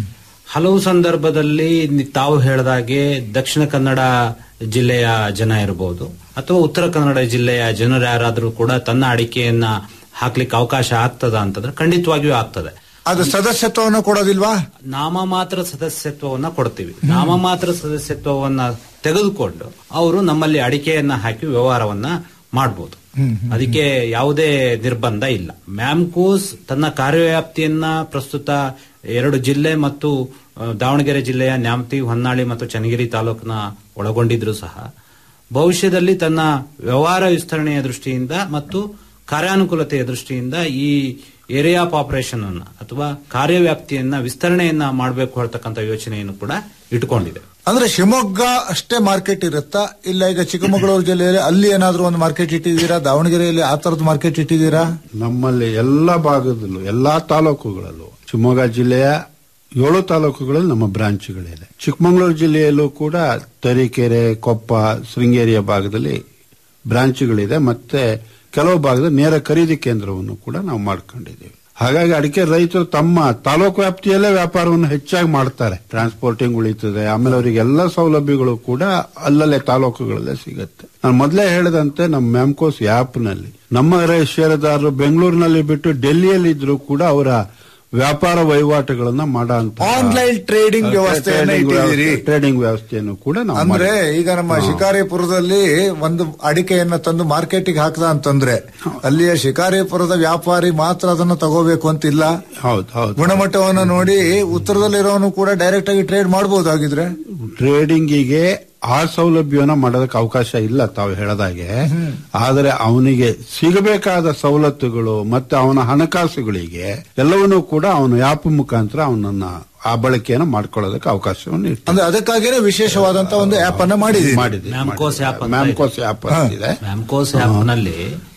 ಹಲವು ಸಂದರ್ಭದಲ್ಲಿ ನಿ- ತಾವು ಹೇಳಿದಾಗೆ ದಕ್ಷಿಣ ಕನ್ನಡ ಜಿಲ್ಲೆಯ ಜನ ಇರಬಹುದು ಅಥವಾ ಉತ್ತರ ಕನ್ನಡ ಜಿಲ್ಲೆಯ ಜನರು ಯಾರಾದರೂ ಕೂಡ ತನ್ನ ಅಡಿಕೆಯನ್ನ ಹಾಕ್ಲಿಕ್ಕೆ ಅವಕಾಶ ಆಗ್ತದ ಅಂತಂದ್ರೆ ಖಂಡಿತವಾಗಿಯೂ ಆಗ್ತದೆ ಅದು ಸದಸ್ಯತ್ವವನ್ನು ಕೊಡೋದಿಲ್ವಾ ನಾಮ ಮಾತ್ರ ಸದಸ್ಯತ್ವವನ್ನ ಕೊಡ್ತೀವಿ ನಾಮ ಮಾತ್ರ ಸದಸ್ಯತ್ವವನ್ನ ತೆಗೆದುಕೊಂಡು ಅವರು ನಮ್ಮಲ್ಲಿ ಅಡಿಕೆಯನ್ನ ಹಾಕಿ ವ್ಯವಹಾರವನ್ನ ಮಾಡಬಹುದು ಅದಕ್ಕೆ ಯಾವುದೇ ನಿರ್ಬಂಧ ಇಲ್ಲ ಮ್ಯಾಮ್ಕೋಸ್ ತನ್ನ ಕಾರ್ಯವ್ಯಾಪ್ತಿಯನ್ನ ಪ್ರಸ್ತುತ ಎರಡು ಜಿಲ್ಲೆ ಮತ್ತು ಆ, ದಾವಣಗೆರೆ ಜಿಲ್ಲೆಯ ನ್ಯಾಮತಿ ಹೊನ್ನಾಳಿ ಮತ್ತು ಚನ್ನಗಿರಿ ತಾಲೂಕಿನ ಒಳಗೊಂಡಿದ್ರು ಸಹ ಭವಿಷ್ಯದಲ್ಲಿ ತನ್ನ ವ್ಯವಹಾರ ವಿಸ್ತರಣೆಯ ದೃಷ್ಟಿಯಿಂದ ಮತ್ತು ಕಾರ್ಯಾನುಕೂಲತೆಯ ದೃಷ್ಟಿಯಿಂದ ಈ ಏರಿಯಾ ಆಫ್ ಆಪರೇಷನ್ ಅನ್ನ ಅಥವಾ ಕಾರ್ಯವ್ಯಾಪ್ತಿಯನ್ನ ವಿಸ್ತರಣೆಯನ್ನ ಮಾಡಬೇಕು ಹೇಳ್ತಕ್ಕಂಥ ಯೋಚನೆಯನ್ನು ಕೂಡ ಇಟ್ಕೊಂಡಿದೆ ಅಂದ್ರೆ ಶಿವಮೊಗ್ಗ ಅಷ್ಟೇ ಮಾರ್ಕೆಟ್ ಇರುತ್ತಾ ಇಲ್ಲ ಈಗ ಚಿಕ್ಕಮಗಳೂರು ಜಿಲ್ಲೆಯಲ್ಲಿ ಅಲ್ಲಿ ಏನಾದ್ರೂ ಒಂದು ಮಾರ್ಕೆಟ್ ಇಟ್ಟಿದ್ದೀರಾ ದಾವಣಗೆರೆಯಲ್ಲಿ ಆ ತರದ ಮಾರ್ಕೆಟ್ ಇಟ್ಟಿದ್ದೀರಾ ನಮ್ಮಲ್ಲಿ ಎಲ್ಲ ಭಾಗದಲ್ಲೂ ಎಲ್ಲಾ ತಾಲೂಕುಗಳಲ್ಲೂ ಶಿವಮೊಗ್ಗ ಜಿಲ್ಲೆಯ ಏಳು ತಾಲೂಕುಗಳಲ್ಲಿ ನಮ್ಮ ಬ್ರಾಂಚ್ಗಳಿದೆ ಚಿಕ್ಕಮಗಳೂರು ಜಿಲ್ಲೆಯಲ್ಲೂ ಕೂಡ ತರೀಕೆರೆ ಕೊಪ್ಪ ಶೃಂಗೇರಿಯ ಭಾಗದಲ್ಲಿ ಬ್ರಾಂಚ್ಗಳಿದೆ ಮತ್ತೆ ಕೆಲವು ಭಾಗದಲ್ಲಿ ನೇರ ಖರೀದಿ ಕೇಂದ್ರವನ್ನು ಕೂಡ ನಾವು ಮಾಡ್ಕೊಂಡಿದ್ದೀವಿ ಹಾಗಾಗಿ ಅಡಿಕೆ ರೈತರು ತಮ್ಮ ತಾಲೂಕು ವ್ಯಾಪ್ತಿಯಲ್ಲೇ ವ್ಯಾಪಾರವನ್ನು ಹೆಚ್ಚಾಗಿ ಮಾಡ್ತಾರೆ ಟ್ರಾನ್ಸ್ಪೋರ್ಟಿಂಗ್ ಉಳಿತದೆ ಆಮೇಲೆ ಅವರಿಗೆ ಎಲ್ಲ ಸೌಲಭ್ಯಗಳು ಕೂಡ ಅಲ್ಲಲ್ಲೇ ತಾಲೂಕುಗಳಲ್ಲೇ ಸಿಗುತ್ತೆ ನಾನು ಮೊದಲೇ ಹೇಳಿದಂತೆ ನಮ್ಮ ಮ್ಯಾಮ್ಕೋಸ್ ನಲ್ಲಿ ನಮ್ಮ ರೈ- ಷೇರುದಾರರು ಬೆಂಗಳೂರಿನಲ್ಲಿ ಬಿಟ್ಟು ಡೆಲ್ಲಿಯಲ್ಲಿ ಇದ್ರು ಕೂಡ ಅವರ ವ್ಯಾಪಾರ ವಹಿವಾಟುಗಳನ್ನ ಮಾಡೋ ಆನ್ಲೈನ್ ಟ್ರೇಡಿಂಗ್ ವ್ಯವಸ್ಥೆಯನ್ನ ಇಟ್ಟಿದ್ದೀರಿ ಟ್ರೇಡಿಂಗ್ ವ್ಯವಸ್ಥೆಯನ್ನು ಕೂಡ ನಾವು ಅಂದ್ರೆ ಮಾಡಿದ್ದೀವಿ. ಈಗ ನಮ್ಮ ಶಿಕಾರಿಪುರದಲ್ಲಿ ಒಂದು ಅಡಿಕೆಯನ್ನ ತಂದು ಮಾರ್ಕೆಟಿಗೆ ಹಾಕ್ದ ಅಂತಂದ್ರೆ ಅಲ್ಲಿಯ ಶಿಕಾರಿಪುರದ ವ್ಯಾಪಾರಿ ಮಾತ್ರ ಅದನ್ನ ತಗೋಬೇಕು ಅಂತಿಲ್ಲ ಹೌದು ಹೌದು ಗುಣಮಟ್ಟವನ್ನು ನೋಡಿ ಉತ್ತರದಲ್ಲಿರೋನು ಕೂಡ ಡೈರೆಕ್ಟ್ ಆಗಿ ಟ್ರೇಡ್ ಮಾಡಬಹುದಾಗಿದ್ರೆ ಟ್ರೇಡಿಂಗಿಗೆ ಆ ಸೌಲಭ್ಯವನ್ನ ಮಾಡೋದಕ್ಕೆ ಅವಕಾಶ ಇಲ್ಲ ತಾವು ಹೇಳದಾಗೆ ಆದರೆ ಅವನಿಗೆ ಸಿಗಬೇಕಾದ ಸವಲತ್ತುಗಳು ಮತ್ತೆ ಅವನ ಹಣಕಾಸುಗಳಿಗೆ ಎಲ್ಲವನ್ನೂ ಕೂಡ ಅವನು ಆ್ಯಪ್ ಮುಖಾಂತರ ಅವನನ್ನ ಆ ಬಳಕೆಯನ್ನು ಮಾಡ್ಕೊಳ್ಳೋದಕ್ಕೆ ಅವಕಾಶವನ್ನು ಇಟ್ಟು ಅಂದ್ರೆ ಅದಕ್ಕಾಗಿನೇ ವಿಶೇಷವಾದಂತ ಒಂದು ಆಪ್ ಅನ್ನ ಮಾಡಿದ್ದೀವಿ ಮಾಡಿದ್ದೀವಿ ಮ್ಯಾಮ್ಕೋಸ್ ಆಪ್ ಅಂತ ಮ್ಯಾಮ್ಕೋಸ್ ಆಪ್ ಇದೆ ಮ್ಯಾಮ್ಕೋಸ್ ಆಪ್ ನಲ್ಲಿ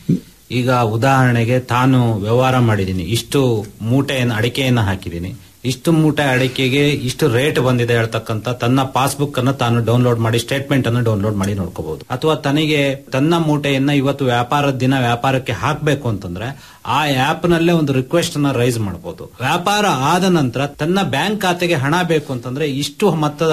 ಈಗ ಉದಾಹರಣೆಗೆ ತಾನು ವ್ಯವಹಾರ ಮಾಡಿದ್ದೀನಿ ಇಷ್ಟು ಮೂಟೆಯನ್ನು ಅಡಿಕೆಯನ್ನು ಹಾಕಿದ್ದೀನಿ ಇಷ್ಟು ಮೂಟೆ ಅಡಿಕೆಗೆ ಇಷ್ಟು ರೇಟ್ ಬಂದಿದೆ ಹೇಳ್ತಕ್ಕಂತ ತನ್ನ ಪಾಸ್ಬುಕ್ ಅನ್ನು ತಾನು ಡೌನ್ಲೋಡ್ ಮಾಡಿ ಸ್ಟೇಟ್ಮೆಂಟ್ ಅನ್ನು ಡೌನ್ಲೋಡ್ ಮಾಡಿ ನೋಡ್ಕೋಬಹುದು ಅಥವಾ ತನಗೆ ತನ್ನ ಮೂಟೆಯನ್ನ ಇವತ್ತು ವ್ಯಾಪಾರದ ದಿನ ವ್ಯಾಪಾರಕ್ಕೆ ಹಾಕಬೇಕು ಅಂತಂದ್ರೆ ಆ ಆಪ್ ನಲ್ಲೇ ಒಂದು ರಿಕ್ವೆಸ್ಟ್ ಅನ್ನ ರೈಸ್ ಮಾಡಬಹುದು ವ್ಯಾಪಾರ ಆದ ನಂತರ ತನ್ನ ಬ್ಯಾಂಕ್ ಖಾತೆಗೆ ಹಣ ಬೇಕು ಅಂತಂದ್ರೆ ಇಷ್ಟು ಮೊತ್ತದ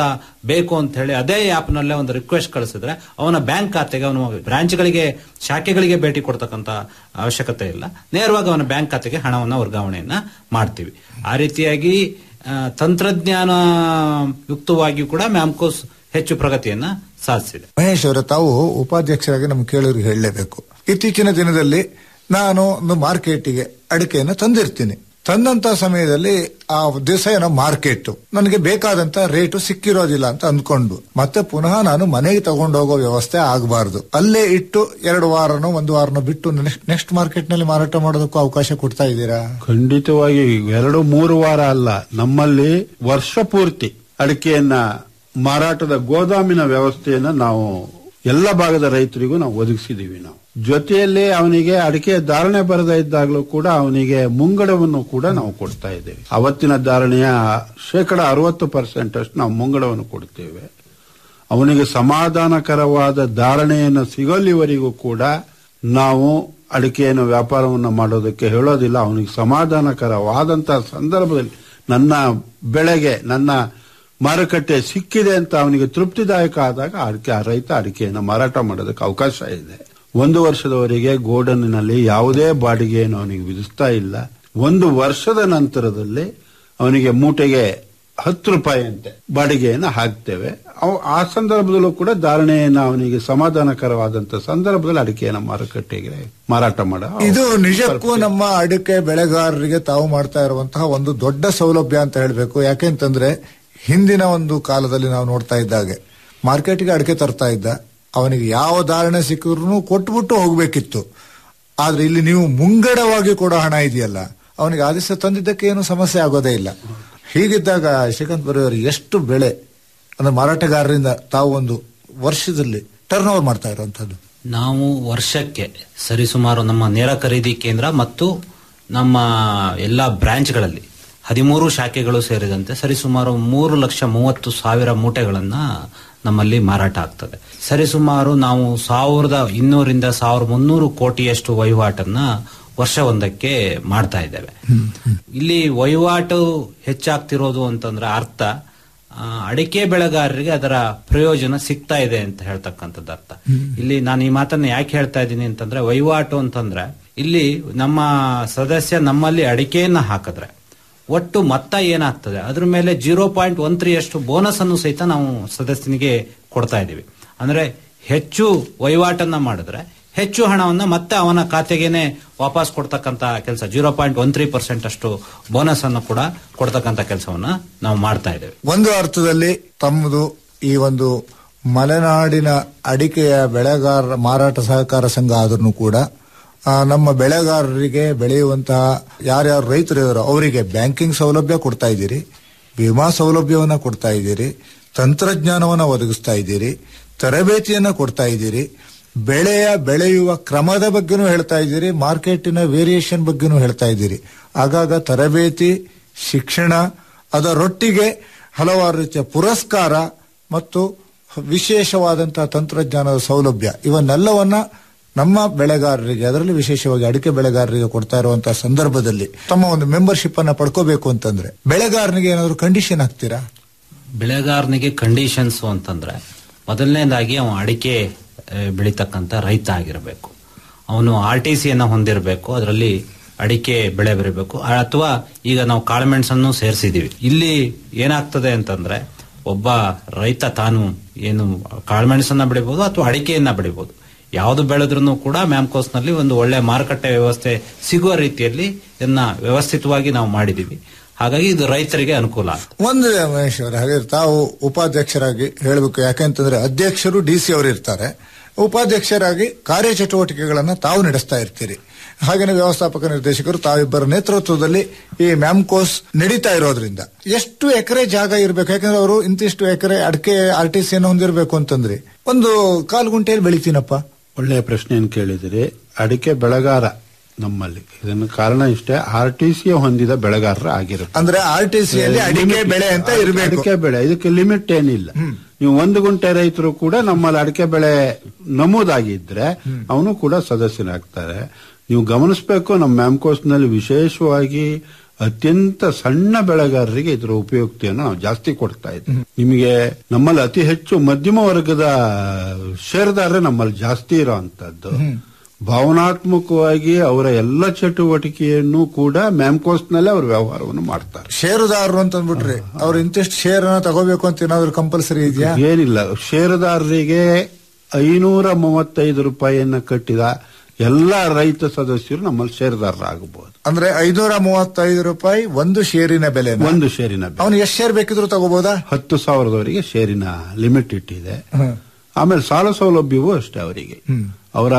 ಬೇಕು ಅಂತ ಹೇಳಿ ಅದೇ ಆಪ್ ನಲ್ಲೇ ಒಂದು ರಿಕ್ವೆಸ್ಟ್ ಕಳಿಸಿದ್ರೆ ಅವನ ಬ್ಯಾಂಕ್ ಖಾತೆಗೆ ಅವನು ಬ್ರಾಂಚ್ಗಳಿಗೆ ಶಾಖೆಗಳಿಗೆ ಭೇಟಿ ಕೊಡ್ತಕ್ಕಂತ ಅವಶ್ಯಕತೆ ಇಲ್ಲ ನೇರವಾಗಿ ಅವನ ಬ್ಯಾಂಕ್ ಖಾತೆಗೆ ಹಣವನ್ನ ವರ್ಗಾವಣೆಯನ್ನ ಮಾಡ್ತೀವಿ ಆ ರೀತಿಯಾಗಿ ಆ, ತಂತ್ರಜ್ಞಾನ ಯುಕ್ತವಾಗಿಯೂ ಕೂಡ ಮ್ಯಾಮ್ಕೋಸ್ ಹೆಚ್ಚು ಪ್ರಗತಿಯನ್ನ ಸಾಧಿಸಿದೆ ಮಹೇಶ್ ಅವರ ತಾವು ಉಪಾಧ್ಯಕ್ಷರಾಗಿ ನಮ್ಮ ಕೇಳೋರಿಗೆ ಹೇಳಲೇಬೇಕು ಇತ್ತೀಚಿನ ದಿನದಲ್ಲಿ ನಾನು ಒಂದು ಮಾರ್ಕೆಟಿಗೆ ಅಡಿಕೆಯನ್ನು ತಂದಿರ್ತೀನಿ ತಂದಂತ ಸಮಯದಲ್ಲಿ ಆ ದಿವಸ ಏನೋ ಮಾರ್ಕೆಟ್ ನನಗೆ ಬೇಕಾದಂತ ರೇಟು ಸಿಕ್ಕಿರೋದಿಲ್ಲ ಅಂತ ಅಂದ್ಕೊಂಡು ಮತ್ತೆ ಪುನಃ ನಾನು ಮನೆಗೆ ತಗೊಂಡೋಗೋ ವ್ಯವಸ್ಥೆ ಆಗಬಾರ್ದು ಅಲ್ಲೇ ಇಟ್ಟು ಎರಡು ವಾರನೋ ಒಂದು ವಾರನೋ ಬಿಟ್ಟು ನೆಕ್ಸ್ಟ್ ಮಾರ್ಕೆಟ್ ನಲ್ಲಿ ಮಾರಾಟ ಮಾಡೋದಕ್ಕೂ ಅವಕಾಶ ಕೊಡ್ತಾ ಇದ್ದೀರಾ ಖಂಡಿತವಾಗಿ ಎರಡು ಮೂರು ವಾರ ಅಲ್ಲ ನಮ್ಮಲ್ಲಿ ವರ್ಷ ಪೂರ್ತಿ ಅಡಿಕೆಯನ್ನ ಮಾರಾಟದ ಗೋದಾಮಿನ ವ್ಯವಸ್ಥೆಯನ್ನ ನಾವು ಎಲ್ಲ ಭಾಗದ ರೈತರಿಗೂ ನಾವು ಒದಗಿಸಿದೀವಿ ನಾವು ಜೊತೆಯಲ್ಲಿ ಅವನಿಗೆ ಅಡಿಕೆ ಧಾರಣೆ ಬರದೇ ಇದ್ದಾಗಲೂ ಕೂಡ ಅವನಿಗೆ ಮುಂಗಡವನ್ನು ಕೂಡ ನಾವು ಕೊಡ್ತಾ ಇದ್ದೇವೆ ಅವತ್ತಿನ ಧಾರಣೆಯ ಶೇಕಡ ಅರವತ್ತು ಪರ್ಸೆಂಟ್ ಅಷ್ಟು ನಾವು ಮುಂಗಡವನ್ನು ಕೊಡ್ತೇವೆ ಅವನಿಗೆ ಸಮಾಧಾನಕರವಾದ ಧಾರಣೆಯನ್ನು ಸಿಗಲಿವರೆಗೂ ಕೂಡ ನಾವು ಅಡಿಕೆಯನ್ನು ವ್ಯಾಪಾರವನ್ನು ಮಾಡೋದಕ್ಕೆ ಹೇಳೋದಿಲ್ಲ ಅವನಿಗೆ ಸಮಾಧಾನಕರವಾದಂತಹ ಸಂದರ್ಭದಲ್ಲಿ ನನ್ನ ಬೆಳೆಗೆ ನನ್ನ ಮಾರುಕಟ್ಟೆ ಸಿಕ್ಕಿದೆ ಅಂತ ಅವನಿಗೆ ತೃಪ್ತಿದಾಯಕ ಆದಾಗ ಅಡಿಕೆ ಆ ರೈತ ಅಡಿಕೆಯನ್ನು ಮಾರಾಟ ಮಾಡೋದಕ್ಕೆ ಅವಕಾಶ ಇದೆ ಒಂದು ವರ್ಷದವರೆಗೆ ಗೋಡನ್ನಲ್ಲಿ ಯಾವುದೇ ಬಾಡಿಗೆಯನ್ನು ಅವನಿಗೆ ವಿಧಿಸ್ತಾ ಇಲ್ಲ ಒಂದು ವರ್ಷದ ನಂತರದಲ್ಲಿ ಅವನಿಗೆ ಮೂಟೆಗೆ ಹತ್ತು ರೂಪಾಯಿ ಅಂತೆ ಬಾಡಿಗೆಯನ್ನು ಹಾಕ್ತೇವೆ ಅವ್- ಆ ಸಂದರ್ಭದಲ್ಲೂ ಕೂಡ ಧಾರಣೆಯನ್ನು ಅವನಿಗೆ ಸಮಾಧಾನಕರವಾದಂತ ಸಂದರ್ಭದಲ್ಲಿ ಅಡಿಕೆಯನ್ನು ಮಾರುಕಟ್ಟೆಗೆ ಮಾರಾಟ ಮಾಡ ಇದು ನಿಜಕ್ಕೂ ನಮ್ಮ ಅಡಿಕೆ ಬೆಳೆಗಾರರಿಗೆ ತಾವು ಮಾಡ್ತಾ ಇರುವಂತಹ ಒಂದು ದೊಡ್ಡ ಸೌಲಭ್ಯ ಅಂತ ಹೇಳಬೇಕು ಯಾಕೆಂತಂದ್ರೆ ಹಿಂದಿನ ಒಂದು ಕಾಲದಲ್ಲಿ ನಾವು ನೋಡ್ತಾ ಇದ್ದಾಗೆ ಮಾರ್ಕೆಟ್ಗೆ ಅಡಿಕೆ ತರ್ತಾ ಇದ್ದ ಅವನಿಗೆ ಯಾವ ಧಾರಣೆ ಸಿಕ್ಕಿದ್ರು ಕೊಟ್ಬಿಟ್ಟು ಹೋಗ್ಬೇಕಿತ್ತು ಆದ್ರೆ ಇಲ್ಲಿ ನೀವು ಮುಂಗಡವಾಗಿ ಕೊಡೋ ಹಣ ಇದೆಯಲ್ಲ ಅವನಿಗೆ ಆದಿಸ ತಂದಿದ್ದಕ್ಕೆ ಏನು ಸಮಸ್ಯೆ ಆಗೋದೇ ಇಲ್ಲ ಹೀಗಿದ್ದಾಗ ಶ್ರೀಕಾಂತ್ ಬರೆಯವರು ಎಷ್ಟು ಬೆಳೆ ಅಂದ್ರೆ ಮಾರಾಟಗಾರರಿಂದ ತಾವು ಒಂದು ವರ್ಷದಲ್ಲಿ ಟರ್ನ್ ಓವರ್ ಮಾಡ್ತಾ ಇರುವಂತದ್ದು ನಾವು ವರ್ಷಕ್ಕೆ ಸರಿಸುಮಾರು ನಮ್ಮ ನೇರ ಖರೀದಿ ಕೇಂದ್ರ ಮತ್ತು ನಮ್ಮ ಎಲ್ಲ ಬ್ರಾಂಚ್ಗಳಲ್ಲಿ ಹದಿಮೂರು ಶಾಖೆಗಳು ಸೇರಿದಂತೆ ಸರಿಸುಮಾರು ಮೂರು ಲಕ್ಷ ಮೂವತ್ತು ಸಾವಿರ ಮೂಟೆಗಳನ್ನ ನಮ್ಮಲ್ಲಿ ಮಾರಾಟ ಆಗ್ತದೆ ಸರಿಸುಮಾರು ನಾವು ಸಾವಿರದ ಇನ್ನೂರಿಂದ ಸಾವಿರದ ಮುನ್ನೂರು ಕೋಟಿಯಷ್ಟು ವಹಿವಾಟನ್ನ ವರ್ಷ ಒಂದಕ್ಕೆ ಮಾಡ್ತಾ ಇದ್ದೇವೆ ಇಲ್ಲಿ ವಹಿವಾಟು ಹೆಚ್ಚಾಗ್ತಿರೋದು ಅಂತಂದ್ರೆ ಅರ್ಥ ಆ, ಅಡಿಕೆ ಬೆಳೆಗಾರರಿಗೆ ಅದರ ಪ್ರಯೋಜನ ಸಿಗ್ತಾ ಇದೆ ಅಂತ ಹೇಳ್ತಕ್ಕಂಥದ್ದು ಅರ್ಥ ಇಲ್ಲಿ ನಾನು ಈ ಮಾತನ್ನ ಯಾಕೆ ಹೇಳ್ತಾ ಇದ್ದೀನಿ ಅಂತಂದ್ರೆ ವಹಿವಾಟು ಅಂತಂದ್ರೆ ಇಲ್ಲಿ ನಮ್ಮ ಸದಸ್ಯ ನಮ್ಮಲ್ಲಿ ಅಡಿಕೆಯನ್ನ ಹಾಕಿದ್ರೆ ಒಟ್ಟು ಮೊತ್ತ ಏನಾಗ್ತದೆ ಅದ್ರ ಮೇಲೆ ಜೀರೋ ಪಾಯಿಂಟ್ ಒನ್ ತ್ರೀ ಅಷ್ಟು ಬೋನಸ್ ಅನ್ನು ಸಹಿತ ನಾವು ಸದಸ್ಯನಿಗೆ ಕೊಡ್ತಾ ಇದ್ದೀವಿ ಅಂದ್ರೆ ಹೆಚ್ಚು ವಹಿವಾಟನ್ನ ಮಾಡಿದ್ರೆ ಹೆಚ್ಚು ಹಣವನ್ನ ಮತ್ತೆ ಅವನ ಖಾತೆಗೇನೆ ವಾಪಸ್ ಕೊಡ್ತಕ್ಕಂತ ಕೆಲಸ zero point one three percent ಅಷ್ಟು ಬೋನಸ್ ಅನ್ನು ಕೂಡ ಕೊಡ್ತಕ್ಕಂತ ಕೆಲಸವನ್ನ ನಾವು ಮಾಡ್ತಾ ಇದ್ದೇವೆ ಒಂದು ಅರ್ಥದಲ್ಲಿ ತಮ್ಮದು ಈ ಒಂದು ಮಲೆನಾಡಿನ ಅಡಿಕೆಯ ಬೆಳೆಗಾರರ ಮಾರಾಟ ಸಹಕಾರ ಸಂಘ ಆದ್ರೂ ಕೂಡ ಆ, ನಮ್ಮ ಬೆಳೆಗಾರರಿಗೆ ಬೆಳೆಯುವಂತಹ ಯಾರ್ಯಾರು ರೈತರು ಇದಾರೋ ಅವರಿಗೆ ಬ್ಯಾಂಕಿಂಗ್ ಸೌಲಭ್ಯ ಕೊಡ್ತಾ ಇದ್ದೀರಿ ವಿಮಾ ಸೌಲಭ್ಯವನ್ನ ಕೊಡ್ತಾ ಇದ್ದೀರಿ ತಂತ್ರಜ್ಞಾನವನ್ನ ಒದಗಿಸ್ತಾ ಇದ್ದೀರಿ ತರಬೇತಿಯನ್ನ ಕೊಡ್ತಾ ಇದ್ದೀರಿ ಬೆಳೆಯ ಬೆಳೆಯುವ ಕ್ರಮದ ಬಗ್ಗೆನೂ ಹೇಳ್ತಾ ಇದ್ದೀರಿ ಮಾರ್ಕೆಟಿನ ವೇರಿಯೇಷನ್ ಬಗ್ಗೆನೂ ಹೇಳ್ತಾ ಇದ್ದೀರಿ ಆಗಾಗ ತರಬೇತಿ ಶಿಕ್ಷಣ ಅದರೊಟ್ಟಿಗೆ ಹಲವಾರು ರೀತಿಯ ಪುರಸ್ಕಾರ ಮತ್ತು ವಿಶೇಷವಾದಂತಹ ತಂತ್ರಜ್ಞಾನದ ಸೌಲಭ್ಯ ಇವನ್ನೆಲ್ಲವನ್ನ ನಮ್ಮ ಬೆಳೆಗಾರರಿಗೆ ಅದರಲ್ಲಿ ವಿಶೇಷವಾಗಿ ಅಡಿಕೆ ಬೆಳೆಗಾರರಿಗೆ ಕೊಡ್ತಾ ಇರುವಂತಹ ಸಂದರ್ಭದಲ್ಲಿ ತಮ್ಮ ಒಂದು ಮೆಂಬರ್ಶಿಪ್ ಅನ್ನ ಪಡ್ಕೋಬೇಕು ಅಂತಂದ್ರೆ ಬೆಳೆಗಾರನಿಗೆ ಏನಾದ್ರು ಕಂಡೀಷನ್ ಹಾಕ್ತೀರಾ ಬೆಳೆಗಾರನಿಗೆ ಕಂಡೀಷನ್ಸ್ ಅಂತಂದ್ರೆ ಮೊದಲನೇದಾಗಿ ಅವನು ಅಡಿಕೆ ಆ, ಬೆಳೀತಕ್ಕಂತ ರೈತ ಆಗಿರಬೇಕು ಅವನು ಆರ್ ಟಿ ಸಿಯನ್ನ ಹೊಂದಿರಬೇಕು ಅದರಲ್ಲಿ ಅಡಿಕೆ ಬೆಳೆ ಬರಬೇಕು ಅಥವಾ ಈಗ ನಾವು ಕಾಳುಮೆಣಸನ್ನು ಸೇರಿಸಿದೀವಿ ಇಲ್ಲಿ ಏನಾಗ್ತದೆ ಅಂತಂದ್ರೆ ಒಬ್ಬ ರೈತ ತಾನು ಏನು ಕಾಳುಮೆಣಸನ್ನ ಬೆಳಿಬಹುದು ಅಥವಾ ಅಡಿಕೆಯನ್ನ ಬೆಳಿಬಹುದು ಯಾವುದು ಬೆಳೆದ್ರೂ ಕೂಡ ಮ್ಯಾಮ್ಕೋಸ್ ನಲ್ಲಿ ಒಂದು ಒಳ್ಳೆ ಮಾರುಕಟ್ಟೆ ವ್ಯವಸ್ಥೆ ಸಿಗುವ ರೀತಿಯಲ್ಲಿ ಇದನ್ನ ವ್ಯವಸ್ಥಿತವಾಗಿ ನಾವು ಮಾಡಿದೀವಿ ಹಾಗಾಗಿ ಇದು ರೈತರಿಗೆ ಅನುಕೂಲ ಆಗ್ತದೆ ಒಂದು ಮಹೇಶ್ ಅವರೇ ಹಾಗಾದ್ರೆ ತಾವು ಉಪಾಧ್ಯಕ್ಷರಾಗಿ ಹೇಳಬೇಕು ಯಾಕೆಂತಂದ್ರೆ ಅಧ್ಯಕ್ಷರು ಡಿ ಸಿ ಅವರು ಇರ್ತಾರೆ ಉಪಾಧ್ಯಕ್ಷರಾಗಿ ಕಾರ್ಯಚಟುವಟಿಕೆಗಳನ್ನ ತಾವು ನಡೆಸ್ತಾ ಇರ್ತೀರಿ ಹಾಗೇನೆ ವ್ಯವಸ್ಥಾಪಕ ನಿರ್ದೇಶಕರು ತಾವಿಬ್ಬರ ನೇತೃತ್ವದಲ್ಲಿ ಈ ಮ್ಯಾಮ್ಕೋಸ್ ನಡೀತಾ ಇರೋದ್ರಿಂದ ಎಷ್ಟು ಎಕರೆ ಜಾಗ ಇರಬೇಕು ಯಾಕಂದ್ರೆ ಅವರು ಇಂತಿಷ್ಟು ಎಕರೆ ಅಡಿಕೆ ಆರ್ ಟಿ ಸಿಯನ್ನು ಹೊಂದಿರಬೇಕು ಅಂತಂದ್ರೆ ಒಂದು ಕಾಲು ಗುಂಟೆಯಲ್ಲಿ ಬೆಳಿತೀನಪ್ಪ ಒಳ್ಳೆಯ ಪ್ರಶ್ನೆಯನ್ನು ಕೇಳಿದಿರಿ ಅಡಿಕೆ ಬೆಳೆಗಾರ ನಮ್ಮಲ್ಲಿ ಇದನ್ನು ಕಾರಣ ಇಷ್ಟೇ ಆರ್ ಟಿ ಸಿ ಹೊಂದಿದ ಬೆಳೆಗಾರರ ಆಗಿರುತ್ತೆ ಅಂದ್ರೆ ಆರ್ ಟಿ ಸಿಯಲ್ಲಿ ಅಡಿಕೆ ಬೆಳೆ ಅಂತ ಇರಬೇಕು ಅಡಿಕೆ ಬೆಳೆ ಇದಕ್ಕೆ ಲಿಮಿಟ್ ಏನಿಲ್ಲ ನೀವು ಒಂದು ಗುಂಟೆ ರೈತರು ಕೂಡ ನಮ್ಮಲ್ಲಿ ಅಡಿಕೆ ಬೆಳೆ ನಮೂದಾಗಿದ್ರೆ ಅವನು ಕೂಡ ಸದಸ್ಯನಾಗ್ತಾರೆ ನೀವು ಗಮನಿಸಬೇಕು ನಮ್ಮ ಮ್ಯಾಮ್ಕೋಸ್ ನಲ್ಲಿ ವಿಶೇಷವಾಗಿ ಅತ್ಯಂತ ಸಣ್ಣ ಬೆಳೆಗಾರರಿಗೆ ಇದರ ಉಪಯುಕ್ತಿಯನ್ನು ನಾವು ಜಾಸ್ತಿ ಕೊಡ್ತಾ ಇದ್ದೀವಿ ನಿಮಗೆ ನಮ್ಮಲ್ಲಿ ಅತಿ ಹೆಚ್ಚು ಮಧ್ಯಮ ವರ್ಗದ ಷೇರುದಾರರೇ ನಮ್ಮಲ್ಲಿ ಜಾಸ್ತಿ ಇರೋಂಥದ್ದು ಭಾವನಾತ್ಮಕವಾಗಿ ಅವರ ಎಲ್ಲ ಚಟುವಟಿಕೆಯನ್ನು ಕೂಡ ಮ್ಯಾಮ್ಕೋಸ್ ನಲ್ಲೇ ಅವರು ವ್ಯವಹಾರವನ್ನು ಮಾಡ್ತಾರೆ ಷೇರುದಾರರು ಅಂತ ಅಂದ್ಬಿಟ್ರಿ ಅವ್ರು ಇಂತಿಷ್ಟು ಶೇರ್ ಅನ್ನ ತಗೋಬೇಕು ಅಂತ ಏನಾದ್ರು ಕಂಪಲ್ಸರಿ ಇದೆಯಾ ಏನಿಲ್ಲ ಷೇರುದಾರರಿಗೆ ಐನೂರ ಮೂವತ್ತೈದು ರೂಪಾಯಿಯನ್ನ ಕಟ್ಟಿದ ಎಲ್ಲ ರೈತ ಸದಸ್ಯರು ನಮ್ಮಲ್ಲಿ ಷೇರುದಾರರಾಗಬಹುದು ಅಂದ್ರೆ ಐನೂರ ಮೂವತ್ತೈದು ರೂಪಾಯಿ ಒಂದು ಶೇರಿನ ಬೆಲೆ ಒಂದು ಷೇರಿನ ಬೆಲೆ. ಅವನು ಎಷ್ಟು ಶೇರ್ ಬೇಕಿದ್ರು ತಗೋಬಹುದಾ ಹತ್ತು ಸಾವಿರದವರೆಗೆ ಷೇರಿನ ಲಿಮಿಟ್ ಇಟ್ಟಿದೆ ಆಮೇಲೆ ಸಾಲ ಸೌಲಭ್ಯವೂ ಅಷ್ಟೇ ಅವರಿಗೆ ಅವರ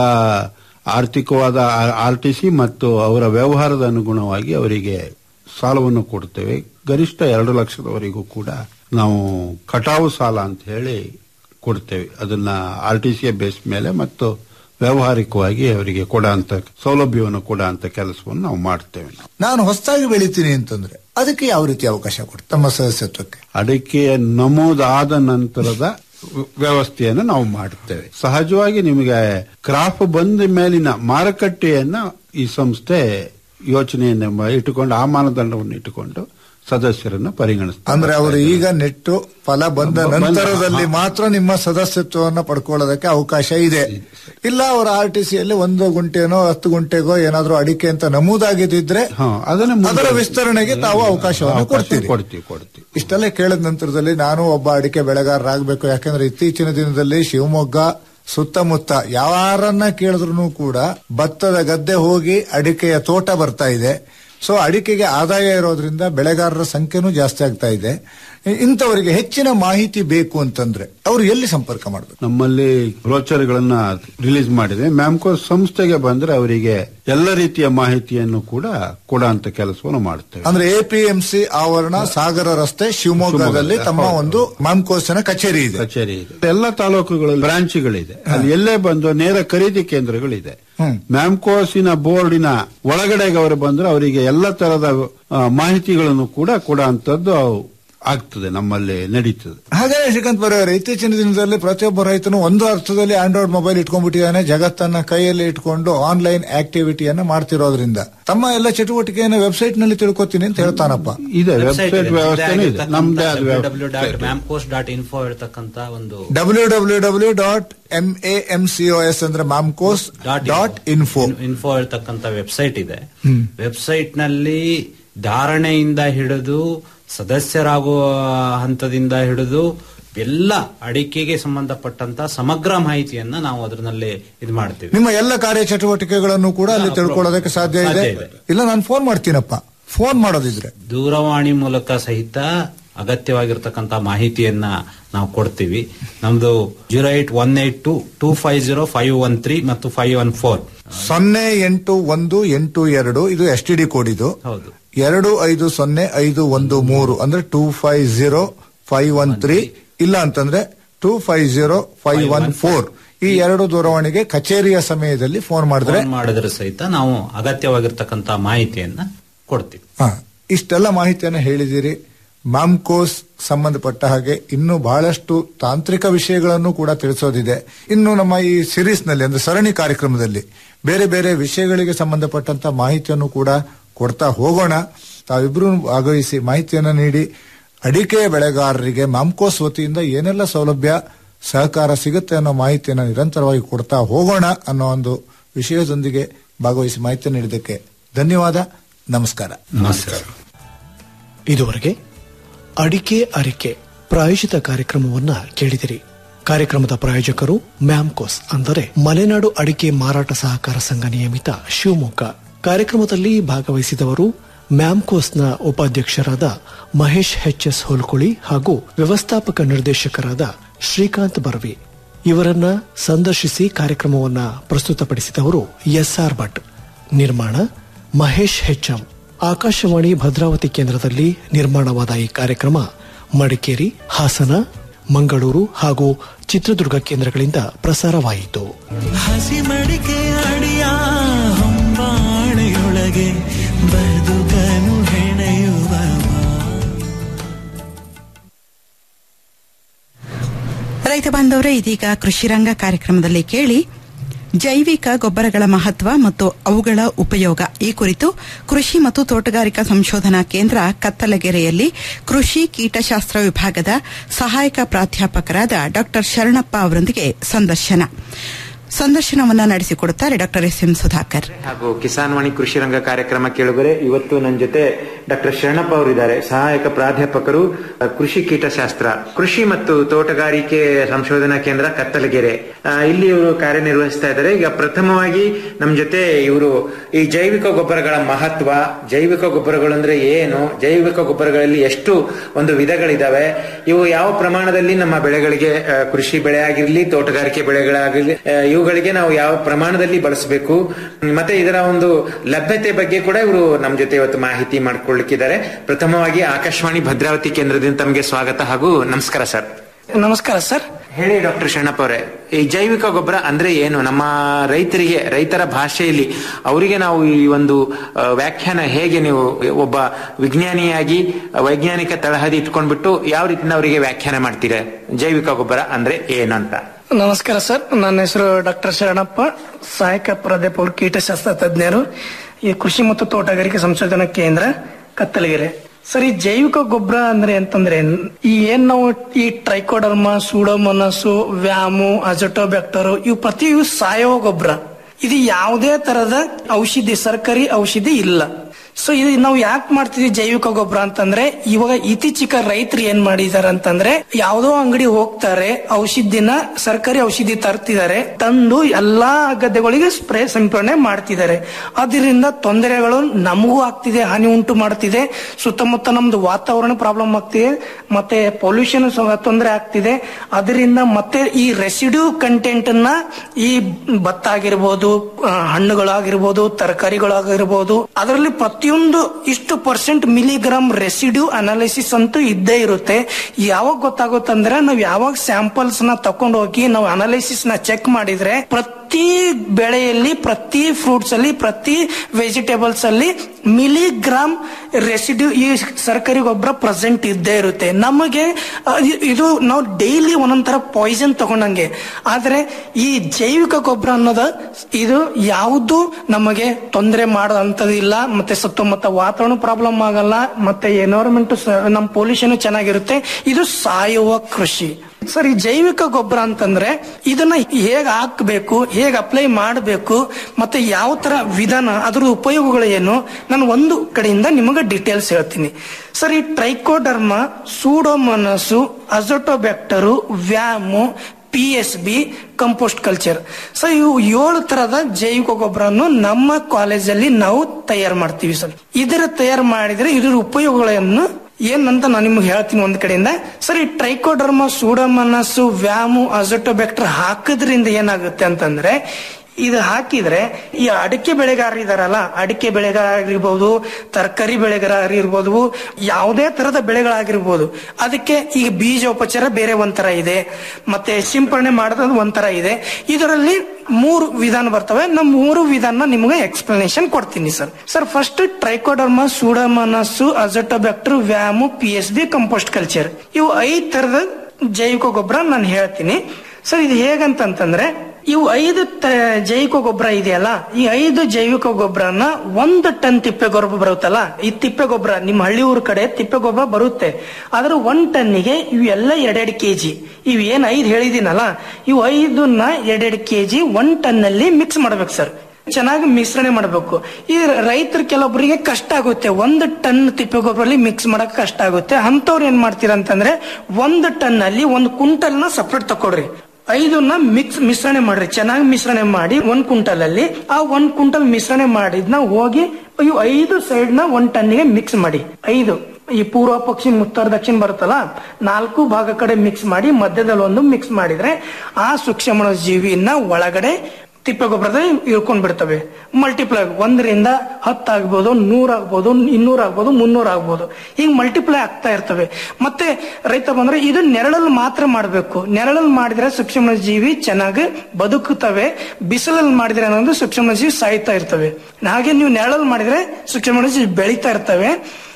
ಆರ್ಥಿಕವಾದ ಆರ್ ಟಿ ಸಿ ಮತ್ತು ಅವರ ವ್ಯವಹಾರದ ಅನುಗುಣವಾಗಿ ಅವರಿಗೆ ಸಾಲವನ್ನು ಕೊಡ್ತೇವೆ ಗರಿಷ್ಠ ಎರಡು ಲಕ್ಷದವರೆಗೂ ಕೂಡ ನಾವು ಕಟಾವು ಸಾಲ ಅಂತ ಹೇಳಿ ಕೊಡ್ತೇವೆ ಅದನ್ನ ಆರ್ ಟಿ ಸಿ ಬೇಸ್ ಮೇಲೆ ಮತ್ತು ವ್ಯಾವಹಾರಿಕವಾಗಿ ಅವರಿಗೆ ಕೊಡ ಅಂತ ಸೌಲಭ್ಯವನ್ನು ಕೊಡ ಅಂತ ಕೆಲಸವನ್ನು ನಾವು ಮಾಡ್ತೇವೆ ನಾವು ನಾನು ಹೊಸದಾಗಿ ಬೆಳಿತೀನಿ ಅಂತಂದ್ರೆ ಅದಕ್ಕೆ ಯಾವ ರೀತಿ ಅವಕಾಶ ಕೊಡ್ತಾರೆ ತಮ್ಮ ಸದಸ್ಯತ್ವಕ್ಕೆ ಅಡಿಕೆ ನಮೂದಾದ ನಂತರದ ವ್ಯ- ವ್ಯವಸ್ಥೆಯನ್ನು ನಾವು ಮಾಡುತ್ತೇವೆ ಸಹಜವಾಗಿ ನಿಮಗೆ ಕ್ರಾಪ್ ಬಂದ ಮೇಲಿನ ಮಾರುಕಟ್ಟೆಯನ್ನ ಈ ಸಂಸ್ಥೆ ಯೋಚನೆಯನ್ನು ಮ- ಇಟ್ಟುಕೊಂಡು ಆ ಮಾನದಂಡವನ್ನು ಇಟ್ಟುಕೊಂಡು ಸದಸ್ಯರನ್ನ ಪರಿಗಣಿಸ್ತಾರೆ ಅಂದ್ರೆ ಅವರು ಈಗ ನೆಟ್ಟು ಫಲ ಬಂದ ಬಂದ- ನಂತರದಲ್ಲಿ ಹಾ. ಮಾತ್ರ ನಿಮ್ಮ ಸದಸ್ಯತ್ವವನ್ನ ಪಡ್ಕೊಳ್ಳೋದಕ್ಕೆ ಅವಕಾಶ ಇದೆ ಇಲ್ಲ ಅವರ ಆರ್ ಟಿ ಸಿಯಲ್ಲಿ ಒಂದು ಗುಂಟೆನೋ ಹತ್ತು ಗುಂಟೆಗೋ ಏನಾದ್ರೂ ಅಡಿಕೆ ಅಂತ ನಮೂದಾಗಿದ್ದಿದ್ರೆ ಹಾ, ಅದನ್ನ ಮುಂದೆ- ಅದರ ವಿಸ್ತರಣೆಗೆ ತಾವು ಅವಕಾಶವನ್ನು ಅವಕಾಶ ಕೊಡ್ತೀರಿ ಕೊಡ್ತೀವಿ ಕೊಡ್ತೀವಿ ಇಷ್ಟೆಲ್ಲ ಕೇಳಿದ ನಂತರದಲ್ಲಿ ನಾನು ಒಬ್ಬ ಅಡಿಕೆ ಬೆಳೆಗಾರರಾಗಬೇಕು ಯಾಕಂದ್ರೆ ಇತ್ತೀಚಿನ ದಿನದಲ್ಲಿ ಶಿವಮೊಗ್ಗ ಸುತ್ತಮುತ್ತ ಯಾರನ್ನ ಕೇಳಿದ್ರು ಕೂಡ ಭತ್ತದ ಗದ್ದೆ ಹೋಗಿ ಅಡಿಕೆಯ ತೋಟ ಬರ್ತಾ ಇದೆ ಸೊ ಅಡಿಕೆಗೆ ಆದಾಯ ಇರೋದ್ರಿಂದ ಬೆಳೆಗಾರರ ಸಂಖ್ಯೆನೂ ಜಾಸ್ತಿ ಆಗ್ತಾ ಇದೆ ಇಂಥವರಿಗೆ ಹೆಚ್ಚಿನ ಮಾಹಿತಿ ಬೇಕು ಅಂತಂದ್ರೆ ಅವರು ಎಲ್ಲಿ ಸಂಪರ್ಕ ಮಾಡಬೇಕು ನಮ್ಮಲ್ಲಿ ಬ್ರೋಚರ್ಗಳನ್ನ ರಿಲೀಸ್ ಮಾಡಿದೆ ಮ್ಯಾಮ್ಕೋ ಸಂಸ್ಥೆಗೆ ಬಂದ್ರೆ ಅವರಿಗೆ ಎಲ್ಲ ರೀತಿಯ ಮಾಹಿತಿಯನ್ನು ಕೂಡ ಕೊಡಂತ ಕೆಲಸವನ್ನು ಮಾಡ್ತೇವೆ ಅಂದ್ರೆ ಎಪಿಎಂಸಿ ಆವರಣ ಸಾಗರ ರಸ್ತೆ ಶಿವಮೊಗ್ಗದಲ್ಲಿ ತಮ್ಮ ಒಂದು ಮಾಮ್ಕೋಸ್ನ ಕಚೇರಿ ಇದೆ ಕಚೇರಿ ಇದೆ ಎಲ್ಲ ತಾಲೂಕುಗಳಲ್ಲಿ ಬ್ರಾಂಚ್ಗಳಿದೆ ಅಲ್ಲಿ ಎಲ್ಲೇ ಬಂದು ನೇರ ಖರೀದಿ ಕೇಂದ್ರಗಳಿದೆ ಮ್ಯಾಮ್ಕೋಸಿನ ಬೋರ್ಡಿನ ಒಳಗಡೆಗೆ ಅವರು ಬಂದ್ರೆ ಅವರಿಗೆ ಎಲ್ಲ ತರದ ಆ, ಮಾಹಿತಿಗಳನ್ನು ಕೂಡ ಕೊಡುವಂತದ್ದು ಆಗ್ತದೆ ನಮ್ಮಲ್ಲಿ ನಡೀತದೆ ಹಾಗಾದ್ರೆ ಶ್ರೀಕಾಂತ್ ಬರೋ ಇತ್ತೀಚಿನ ದಿನದಲ್ಲಿ ಪ್ರತಿಯೊಬ್ಬ ರೈತನು ಒಂದು ಅರ್ಥದಲ್ಲಿ ಆಂಡ್ರಾಯ್ಡ್ ಮೊಬೈಲ್ ಇಟ್ಕೊಂಡ್ಬಿಟ್ಟಿದ್ದಾನೆ ಜಗತ್ತನ್ನ ಕೈಯಲ್ಲಿ ಇಟ್ಕೊಂಡು ಆನ್ಲೈನ್ ಆಕ್ಟಿವಿಟಿಯನ್ನ ಮಾಡ್ತಿರೋದ್ರಿಂದ ತಮ್ಮ ಎಲ್ಲ ಚಟುವಟಿಕೆಯನ್ನು ವೆಬ್ಸೈಟ್ ನಲ್ಲಿ ತಿಳ್ಕೊತೀನಿ ಅಂತ ಹೇಳ್ತಾನಪ್ಪ ಇದೆ ವೆಬ್ಸೈಟ್ ವ್ಯವಸ್ಥೆನೂ ಇದೆ ನಮ್ದೇ ಆದ ಡಬ್ಲ್ಯೂ ಡಾಟ್ ವ್ಯವಸ್ಥೆ ಮ್ಯಾಮ್ಕೋಸ್ ಡಾಟ್ ಇನ್ಫೋ ಹೇಳ್ತಕ್ಕಂತ ಒಂದು W W W dot M A M C O S ಅಂದ್ರೆ ಮಾಮ್ಕೋಸ್ ಡಾಟ್ ಇನ್ಫೋ ಇನ್ಫೋ ಹೇಳ್ತಕ್ಕಂತ ವೆಬ್ಸೈಟ್ ಇದೆ ವೆಬ್ಸೈಟ್ ನಲ್ಲಿ ಧಾರಣೆಯಿಂದ ಹಿಡಿದು ಸದಸ್ಯರಾಗುವ ಹಂತದಿಂದ ಹಿಡಿದು ಎಲ್ಲ ಅಡಿಕೆಗೆ ಸಂಬಂಧಪಟ್ಟಂತ ಸಮಗ್ರ ಮಾಹಿತಿಯನ್ನ ನಾವು ಅದರಲ್ಲಿ ಇದು ಮಾಡ್ತೀವಿ ನಿಮ್ಮ ಎಲ್ಲ ಕಾರ್ಯ ಚಟುವಟಿಕೆಗಳನ್ನು ಕೂಡ ಅಲ್ಲಿ ತಿಳ್ಕೊಳ್ಳೋದಕ್ಕೆ ಸಾಧ್ಯ ಇದೆ ಸಾಧ್ಯ ಇದೆ. ಇಲ್ಲ ನಾನು ಫೋನ್ ಮಾಡ್ತೀನಪ್ಪ ಫೋನ್ ಮಾಡೋದಿದ್ರೆ ದೂರವಾಣಿ ಮೂಲಕ ಸಹಿತ ಅಗತ್ಯವಾಗಿರ್ತಕ್ಕಂಥ ಮಾಹಿತಿಯನ್ನ ನಾವು ಕೊಡ್ತೀವಿ ನಮ್ದು zero eight one eight two two five zero five one three ಮತ್ತು ಫೈವ್ ಒನ್ ಫೋರ್ ಸೊನ್ನೆ ಎಂಟು ಒಂದು ಎಂಟು ಎರಡು ಇದು ಎಸ್ ಟಿ ಡಿ ಕೋಡ್ ಇದು ಹೌದು ಎರಡು ಐದು ಸೊನ್ನೆ ಐದು ಒಂದು ಮೂರು ಅಂದ್ರೆ two five zero five one three ಇಲ್ಲ ಅಂತಂದ್ರೆ two five zero five one four ಈ ಎರಡು ದೂರವಾಣಿಗೆ ಕಚೇರಿಯ ಸಮಯದಲ್ಲಿ ಫೋನ್ ಮಾಡಿದ್ರೆ ಫೋನ್ ಮಾಡಿದ್ರೆ ಸಹಿತ ನಾವು ಅಗತ್ಯವಾಗಿರ್ತಕ್ಕಂಥ ಮಾಹಿತಿಯನ್ನ ಕೊಡ್ತೀವಿ ಹಾ, ಇಷ್ಟೆಲ್ಲ ಮಾಹಿತಿಯನ್ನು ಹೇಳಿದಿರಿ ಮಾಮ್ಕೋಸ್ ಸಂಬಂಧಪಟ್ಟ ಹಾಗೆ ಇನ್ನು ಬಹಳಷ್ಟು ತಾಂತ್ರಿಕ ವಿಷಯಗಳನ್ನು ಕೂಡ ತಿಳಿಸೋದಿದೆ ಇನ್ನು ನಮ್ಮ ಈ ಸಿರೀಸ್ ನಲ್ಲಿ ಅಂದ್ರೆ ಸರಣಿ ಕಾರ್ಯಕ್ರಮದಲ್ಲಿ ಬೇರೆ ಬೇರೆ ವಿಷಯಗಳಿಗೆ ಸಂಬಂಧಪಟ್ಟಂತ ಮಾಹಿತಿಯನ್ನು ಕೂಡ ಕೊಡ್ತಾ ಹೋಗೋಣ ತಾವಿಬ್ರು ಭಾಗವಹಿಸಿ ಮಾಹಿತಿಯನ್ನು ನೀಡಿ ಅಡಿಕೆ ಬೆಳೆಗಾರರಿಗೆ ಮಾಮ್ಕೋಸ್ ವತಿಯಿಂದ ಏನೆಲ್ಲ ಸೌಲಭ್ಯ ಸಹಕಾರ ಸಿಗುತ್ತೆ ಅನ್ನೋ ಮಾಹಿತಿಯನ್ನು ನಿರಂತರವಾಗಿ ಕೊಡ್ತಾ ಹೋಗೋಣ ಅನ್ನೋ ಒಂದು ವಿಷಯದೊಂದಿಗೆ ಭಾಗವಹಿಸಿ ಮಾಹಿತಿ ನೀಡಿದ್ದಕ್ಕೆ ಧನ್ಯವಾದ ನಮಸ್ಕಾರ ನಮಸ್ಕಾರ ಇದುವರೆಗೆ ಅಡಿಕೆ ಅರಿಕೆ ಪ್ರಾಯೋಜಿತ ಕಾರ್ಯಕ್ರಮವನ್ನ ಕೇಳಿದಿರಿ ಕಾರ್ಯಕ್ರಮದ ಪ್ರಾಯೋಜಕರು ಮ್ಯಾಮ್ಕೋಸ್ ಅಂದರೆ ಮಲೆನಾಡು ಅಡಿಕೆ ಮಾರಾಟ ಸಹಕಾರ ಸಂಘ ನಿಯಮಿತ ಶಿವಮೊಗ್ಗ ಕಾರ್ಯಕ್ರಮದಲ್ಲಿ ಭಾಗವಹಿಸಿದವರು ಮ್ಯಾಮ್ಕೋಸ್ನ ಉಪಾಧ್ಯಕ್ಷರಾದ ಮಹೇಶ್ ಎಚ್ ಎಸ್ ಹೋಲ್ಕುಳಿ ಹಾಗೂ ವ್ಯವಸ್ಥಾಪಕ ನಿರ್ದೇಶಕರಾದ ಶ್ರೀಕಾಂತ್ ಬರ್ವಿ ಇವರನ್ನ ಸಂದರ್ಶಿಸಿ ಕಾರ್ಯಕ್ರಮವನ್ನ ಪ್ರಸ್ತುತಪಡಿಸಿದವರು ಎಸ್ಆರ್ ಭಟ್ ನಿರ್ಮಾಣ ಮಹೇಶ್ ಹೆಚ್ಎಂ ಆಕಾಶವಾಣಿ ಭದ್ರಾವತಿ ಕೇಂದ್ರದಲ್ಲಿ ನಿರ್ಮಾಣವಾದ ಈ ಕಾರ್ಯಕ್ರಮ ಮಡಿಕೇರಿ ಹಾಸನ ಮಂಗಳೂರು ಹಾಗೂ ಚಿತ್ರದುರ್ಗ ಕೇಂದ್ರಗಳಿಂದ ಪ್ರಸಾರವಾಯಿತು ಹಸಿ ಮಡಿಕೆ ಅಡಿಯ ಹೊಂಬಾಳೆಯೊಳಗೆ ಬದುಕನು ಹೆಣೆಯುವ ರೈತ ಬಾಂಧವರೇ ಇದೀಗ ಕೃಷಿ ರಂಗ ಕಾರ್ಯಕ್ರಮದಲ್ಲಿ ಕೇಳಿ ಜೈವಿಕ ಗೊಬ್ಬರಗಳ ಮಹತ್ವ ಮತ್ತು ಅವುಗಳ ಉಪಯೋಗ ಈ ಕುರಿತು ಕೃಷಿ ಮತ್ತು ತೋಟಗಾರಿಕಾ ಸಂಶೋಧನಾ ಕೇಂದ್ರ ಕತ್ತಲಗೆರೆಯಲ್ಲಿ ಕೃಷಿ ಕೀಟಶಾಸ್ತ್ರ ವಿಭಾಗದ ಸಹಾಯಕ ಪ್ರಾಧ್ಯಾಪಕರಾದ ಡಾ ಶರಣಪ್ಪ ಅವರೊಂದಿಗೆ ಸಂದರ್ಶನ ಸಂದರ್ಶನವನ್ನ ನಡೆಸಿಕೊಡುತ್ತಾರೆ ಡಾ ಎಸ್ ಎಂ ಸುಧಾಕರ್ ಹಾಗೂ ಕಿಸಾನ್ ವಾಣಿ ಕೃಷಿ ರಂಗ ಕಾರ್ಯಕ್ರಮ ಕೇಳುಗರೆ ಇವತ್ತು ನನ್ನ ಜೊತೆ ಡಾಕ್ಟರ್ ಶರಣಪ್ಪ ಅವರಿದ್ದಾರೆ ಸಹಾಯಕ ಪ್ರಾಧ್ಯಾಪಕರು ಅ, ಕೃಷಿ ಕೀಟಶಾಸ್ತ್ರ ಕೃಷಿ ಮತ್ತು ತೋಟಗಾರಿಕೆ ಸಂಶೋಧನಾ ಕೇಂದ್ರ ಕತ್ತಲಗೆರೆ ಆ, ಇಲ್ಲಿ ಇವರು ಕಾರ್ಯನಿರ್ವಹಿಸ್ತಾ ಇದ್ದಾರೆ ಈಗ ಪ್ರಥಮವಾಗಿ ನಮ್ಮ ಜೊತೆ ಇವರು ಈ ಜೈವಿಕ ಗೊಬ್ಬರಗಳ ಮಹತ್ವ ಜೈವಿಕ ಗೊಬ್ಬರಗಳು ಅಂದ್ರೆ ಏನು ಜೈವಿಕ ಗೊಬ್ಬರಗಳಲ್ಲಿ ಎಷ್ಟು ಒಂದು ವಿಧಗಳಿದಾವೆ ಇವು ಯಾವ ಪ್ರಮಾಣದಲ್ಲಿ ನಮ್ಮ ಬೆಳೆಗಳಿಗೆ ಆ, ಕೃಷಿ ಬೆಳೆ ಆಗಿರ್ಲಿ ತೋಟಗಾರಿಕೆ ಬೆಳೆಗಳಾಗಿರ್ಲಿ ಆ, ಇವುಗಳಿಗೆ ನಾವು ಯಾವ ಪ್ರಮಾಣದಲ್ಲಿ ಬಳಸಬೇಕು ಮತ್ತೆ ಇದರ ಒಂದು ಲಭ್ಯತೆ ಬಗ್ಗೆ ಕೂಡ ಇವರು ನಮ್ಮ ಜೊತೆ ಇವತ್ತು ಮಾಹಿತಿ ಮಾಡ್ಕೊಳ್ಳಿಕ್ಕಿದ್ದಾರೆ ಪ್ರಥಮವಾಗಿ ಆಕಾಶವಾಣಿ ಭದ್ರಾವತಿ ಕೇಂದ್ರದಿಂದ ತಮಗೆ ಸ್ವಾಗತ ಹಾಗೂ ನಮಸ್ಕಾರ ಸರ್ ನಮಸ್ಕಾರ ಸರ್ ಹೇಳಿ ಡಾಕ್ಟರ್ ಶರಣಪ್ಪ ಅವರೇ ಈ ಜೈವಿಕ ಗೊಬ್ಬರ ಅಂದ್ರೆ ಏನು ನಮ್ಮ ರೈತರಿಗೆ ರೈತರ ಭಾಷೆಯಲ್ಲಿ ಅವರಿಗೆ ನಾವು ಈ ಒಂದು ಆ, ವ್ಯಾಖ್ಯಾನ ಹೇಗೆ ನೀವು ಒಬ್ಬ ವಿಜ್ಞಾನಿಯಾಗಿ ವೈಜ್ಞಾನಿಕ ತಳಹದಿ ಇಟ್ಕೊಂಡ್ಬಿಟ್ಟು ಯಾವ ರೀತಿಯಿಂದ ಅವರಿಗೆ ವ್ಯಾಖ್ಯಾನ ಮಾಡ್ತೀರಾ ಜೈವಿಕ ಗೊಬ್ಬರ ಅಂದ್ರೆ ಏನು ಅಂತ ನಮಸ್ಕಾರ ಸರ್ ನನ್ನ ಹೆಸರು ಡಾಕ್ಟರ್ ಶರಣಪ್ಪ ಸಹಾಯಕ ಪ್ರಾಧ್ಯಾಪಕರು ಕೀಟಶಾಸ್ತ್ರ ತಜ್ಞರು ಈ ಕೃಷಿ ಮತ್ತು ತೋಟಗಾರಿಕೆ ಸಂಶೋಧನಾ ಕೇಂದ್ರ ಕತ್ತಲಗೆರೆ ಸರ್ ಈ ಜೈವಿಕ ಗೊಬ್ಬರ ಅಂದ್ರೆ ಅಂತಂದ್ರೆ ಈ ಏನ್ ನಾವು ಈ ಟ್ರೈಕೋಡರ್ಮ ಸೂಡೋಮೊನಸು ವ್ಯಾಮು ಅಜಟೋಬ್ಯಾಕ್ಟರು ಇವು ಪ್ರತಿ ಇವು ಸಾವಯವ ಗೊಬ್ಬರ ಇದು ಯಾವುದೇ ತರದ ಔಷಧಿ ಸರ್ಕಾರಿ ಔಷಧಿ ಇಲ್ಲ ಸೊ ಇದು ನಾವು ಯಾಕೆ ಮಾಡ್ತಿದ್ವಿ ಜೈವಿಕ ಗೊಬ್ಬರ ಅಂತಂದ್ರೆ ಇವಾಗ ಇತ್ತೀಚಿಕ ರೈತರು ಏನ್ ಮಾಡಿದಾರೆ ಅಂತಂದ್ರೆ ಯಾವ್ದೋ ಅಂಗಡಿ ಹೋಗ್ತಾರೆ ಔಷಧಿನ ಸರ್ಕಾರಿ ಔಷಧಿ ತರ್ತಿದ್ದಾರೆ ತಂದು ಎಲ್ಲಾ ಗದ್ದೆಗಳಿಗೆ ಸ್ಪ್ರೇ ಸಿಂಪಡಣೆ ಮಾಡ್ತಿದ್ದಾರೆ ಅದರಿಂದ ತೊಂದರೆಗಳು ನಮಗೂ ಆಗ್ತಿದೆ ಹಾನಿ ಉಂಟು ಮಾಡ್ತಿದೆ ಸುತ್ತಮುತ್ತ ನಮ್ದು ವಾತಾವರಣ ಪ್ರಾಬ್ಲಮ್ ಆಗ್ತಿದೆ ಮತ್ತೆ ಪೊಲ್ಯೂಷನ್ ತೊಂದರೆ ಆಗ್ತಿದೆ ಅದರಿಂದ ಮತ್ತೆ ಈ ರೆಸಿಡ್ಯೂ ಕಂಟೆಂಟ್ ಅನ್ನ ಈ ಭತ್ತ ಆಗಿರ್ಬೋದು ಆ, ಹಣ್ಣುಗಳಾಗಿರ್ಬೋದು ತರಕಾರಿಗಳಾಗಿರ್ಬೋದು ಅದರಲ್ಲಿ ಪ್ರತಿಯೊಂದು ಇಷ್ಟು ಪರ್ಸೆಂಟ್ ಮಿಲಿಗ್ರಾಮ್ ರೆಸಿಡ್ಯೂ ಅನಾಲಿಸಿಸ್ ಅಂತೂ ಇದ್ದೇ ಇರುತ್ತೆ ಯಾವಾಗ ಗೊತ್ತಾಗುತ್ತಂದ್ರೆ ನಾವು ಯಾವಾಗ ಸ್ಯಾಂಪಲ್ಸ್ ನ ತಕೊಂಡು ಹೋಗಿ ನಾವು ಅನಾಲಿಸಿಸ್ ನ ಚೆಕ್ ಮಾಡಿದ್ರೆ ಪ್ರತಿ ಬೆಳೆಯಲ್ಲಿ ಪ್ರತಿ ಫ್ರೂಟ್ಸ್ ಅಲ್ಲಿ ಪ್ರತಿ ವೆಜಿಟೇಬಲ್ಸ್ ಅಲ್ಲಿ ಮಿಲಿಗ್ರಾಮ್ ರೆಸಿಡ್ಯೂ ಈ ಸರ್ಕಾರಿ ಗೊಬ್ಬರ ಪ್ರೆಸೆಂಟ್ ಇದ್ದೇ ಇರುತ್ತೆ ನಮಗೆ ಅಹ್, ಇ- ಇದು ನಾವು ಡೈಲಿ ಒಂದೊಂದರ ಪಾಯ್ಸನ್ ತಗೊಂಡಂಗೆ ಆದ್ರೆ ಈ ಜೈವಿಕ ಗೊಬ್ಬರ ಅನ್ನೋದು ಇದು ಯಾವುದು ನಮಗೆ ತೊಂದರೆ ಮಾಡೋದಂಥದ್ದಿಲ್ಲ ಮತ್ತೆ ಸುತ್ತಮುತ್ತ ವಾತಾವರಣ ಪ್ರಾಬ್ಲಮ್ ಆಗಲ್ಲ ಮತ್ತೆ ಎನ್ವೈರನ್ಮೆಂಟ್ ನಮ್ಮ ಪೊಲ್ಯೂಷನ್ ಚೆನ್ನಾಗಿರುತ್ತೆ ಇದು ಸಾಯುವ ಕೃಷಿ ಸರ್ ಈ ಜೈವಿಕ ಗೊಬ್ಬರ ಅಂತಂದ್ರೆ ಇದನ್ನ ಹೇಗ್ ಹಾಕ್ಬೇಕು ಹೇಗ್ ಅಪ್ಲೈ ಮಾಡಬೇಕು ಮತ್ತೆ ಯಾವ ತರ ವಿಧಾನ ಅದ್ರ ಉಪಯೋಗಗಳು ಏನು ನಾನು ಒಂದು ಕಡೆಯಿಂದ ನಿಮಗೆ ಡೀಟೇಲ್ಸ್ ಹೇಳ್ತೀನಿ ಸರ್ ಈ trichoderma pseudomonas azotobacter VAM P S B compost culture so ಇವು ಏಳು ತರದ ಜೈವಿಕ ಗೊಬ್ಬರನ್ನು ನಮ್ಮ ಕಾಲೇಜಲ್ಲಿ ನಾವು ತಯಾರು ಮಾಡ್ತೀವಿ ಸರ್ ಇದರ ತಯಾರು ಮಾಡಿದ್ರೆ ಇದರ ಉಪಯೋಗಗಳನ್ನು ಏನಂತ ನಾನು ನಿಮ್ಗೆ ಹೇಳ್ತೀನಿ ಒಂದ್ ಕಡೆಯಿಂದ ಸರ್ ಈ ಟ್ರೈಕೋಡರ್ಮ ಸೂಡೋಮನಸ್ಸು ವ್ಯಾಮು ಅಜೋಟೋಬ್ಯಾಕ್ಟರ್ ಹಾಕೋದ್ರಿಂದ ಏನಾಗುತ್ತೆ ಅಂತಂದ್ರೆ ಇದು ಹಾಕಿದ್ರೆ ಈ ಅಡಿಕೆ ಬೆಳೆಗಾರರು ಇದಾರಲ್ಲ ಅಡಿಕೆ ಬೆಳೆಗಾರರಿರ್ಬೋದು ತರಕಾರಿ ಬೆಳೆಗಾರರಿರ್ಬೋದು ಯಾವುದೇ ತರದ ಬೆಳೆಗಳಾಗಿರ್ಬೋದು ಅದಕ್ಕೆ ಈಗ ಬೀಜೋಪಚಾರ ಬೇರೆ ಒಂಥರ ಇದೆ ಮತ್ತೆ ಸಿಂಪರಣೆ ಮಾಡೋದು ಒಂಥರ ಇದೆ ಇದರಲ್ಲಿ ಮೂರು ವಿಧಾನ ಬರ್ತವೆ ನಮ್ಮ ಮೂರು ವಿಧಾನ ನಿಮಗೆ ಎಕ್ಸ್ಪ್ಲನೇಷನ್ ಕೊಡ್ತೀನಿ sir sir first trichoderma pseudomonas azotobacter VAM P S B compost culture ಇವು ಐದ್ ತರದ ಜೈವಿಕ ಗೊಬ್ಬರ ನಾನು ಹೇಳ್ತೀನಿ ಸರ್ ಇದು ಹೇಗಂತಂತಂದ್ರೆ ಇವು ಐದು ತ- ಜೈವಿಕ ಗೊಬ್ಬರ ಇದೆಯಲ್ಲ ಈ ಐದು ಜೈವಿಕ ಗೊಬ್ಬರನ ಒಂದು ಟನ್ ತಿಪ್ಪೆ ಗೊಬ್ಬರ ಬರುತ್ತಲ್ಲ ಈ ತಿಪ್ಪೆ ಗೊಬ್ಬರ ನಿಮ್ಮ ಹಳ್ಳಿ ಊರ್ ಕಡೆ ತಿಪ್ಪೆ ಗೊಬ್ಬರ ಬರುತ್ತೆ ಆದ್ರೆ ಒಂದ್ ಟನ್ನಿಗೆ ಇವು ಎಲ್ಲ ಎರಡೆರಡು ಕೆಜಿ ಇವು ಏನ್ ಐದು ಹೇಳಿದೀನಲ್ಲ ಇವು ಐದನ್ನ ಎರಡೆರಡು ಕೆಜಿ ಒಂದ್ ಟನ್ ಅಲ್ಲಿ ಮಿಕ್ಸ್ ಮಾಡ್ಬೇಕು ಸರ್ ಚೆನ್ನಾಗಿ ಮಿಶ್ರಣೆ ಮಾಡಬೇಕು ಈ ರೈತರು ಕೆಲವೊಬ್ಬರಿಗೆ ಕಷ್ಟ ಆಗುತ್ತೆ ಒಂದು ಟನ್ ತಿಪ್ಪೆ ಗೊಬ್ಬರಲ್ಲಿ ಮಿಕ್ಸ್ ಮಾಡಕ್ ಕಷ್ಟ ಆಗುತ್ತೆ ಅಂತವ್ರು ಏನ್ ಮಾಡ್ತೀರಾ ಅಂತಂದ್ರೆ ಒಂದು ಟನ್ ಅಲ್ಲಿ ಒಂದು ಕುಂಟಲ್ ನ ಸಪ್ರೇಟ್ ತಕೊಳ್ರಿ ಐದನ್ನ ಮಿಕ್ಸ್ ಮಿಶ್ರಣೆ ಮಾಡ್ರಿ ಚೆನ್ನಾಗಿ ಮಿಶ್ರಣೆ ಮಾಡಿ ಒಂದ್ ಕುಂಟಲ್ ಅಲ್ಲಿ ಆ ಒಂದ್ ಕುಂಟಲ್ ಮಿಶ್ರಣೆ ಮಾಡಿದ್ನ ಹೋಗಿ ಇವು ಐದು ಸೈಡ್ ನ ಒಂದ್ ಟನ್ನಿಗೆ ಮಿಕ್ಸ್ ಮಾಡಿ ಐದು ಈ ಪೂರ್ವ ಪಶ್ಚಿಮ ಉತ್ತರ ದಕ್ಷಿಣ ಬರುತ್ತಲ್ಲ ನಾಲ್ಕು ಭಾಗ ಕಡೆ ಮಿಕ್ಸ್ ಮಾಡಿ ಮಧ್ಯದಲ್ಲಿ ಒಂದು ಮಿಕ್ಸ್ ಮಾಡಿದ್ರೆ ಆ ಸೂಕ್ಷ್ಮ ಜೀವಿನ ಒಳಗಡೆ ತಿಪ್ಪೆ ಗೊಬ್ಬರದ ಇಳ್ಕೊಂಡ್ ಬಿಡ್ತವೆ ಮಲ್ಟಿಪ್ಲೈ ಒಂದರಿಂದ ಹತ್ತು ಆಗ್ಬೋದು ನೂರ್ ಆಗ್ಬೋದು ಇನ್ನೂರ್ ಆಗ್ಬೋದು ಮುನ್ನೂರ್ ಆಗ್ಬೋದು ಹಿಂಗ್ ಮಲ್ಟಿಪ್ಲೈ ಆಗ್ತಾ ಇರ್ತವೆ ಮತ್ತೆ ರೈತ ಬಂದ್ರೆ ಇದು ನೆರಳಲ್ಲಿ ಮಾತ್ರ ಮಾಡಬೇಕು ನೆರಳಲ್ಲಿ ಮಾಡಿದ್ರೆ ಸೂಕ್ಷ್ಮ ಜೀವಿ ಚೆನ್ನಾಗಿ ಬದುಕುತ್ತವೆ ಬಿಸಿಲಲ್ಲಿ ಮಾಡಿದ್ರೆ ಅನ್ನೋದು ಸೂಕ್ಷ್ಮ ಜೀವಿ ಸಾಯ್ತಾ ಇರ್ತವೆ ಹಾಗೆ ನೀವು ನೆರಳಲ್ಲಿ ಮಾಡಿದ್ರೆ ಸೂಕ್ಷ್ಮ ಜೀವಿ ಬೆಳೀತಾ ಇರ್ತವೆ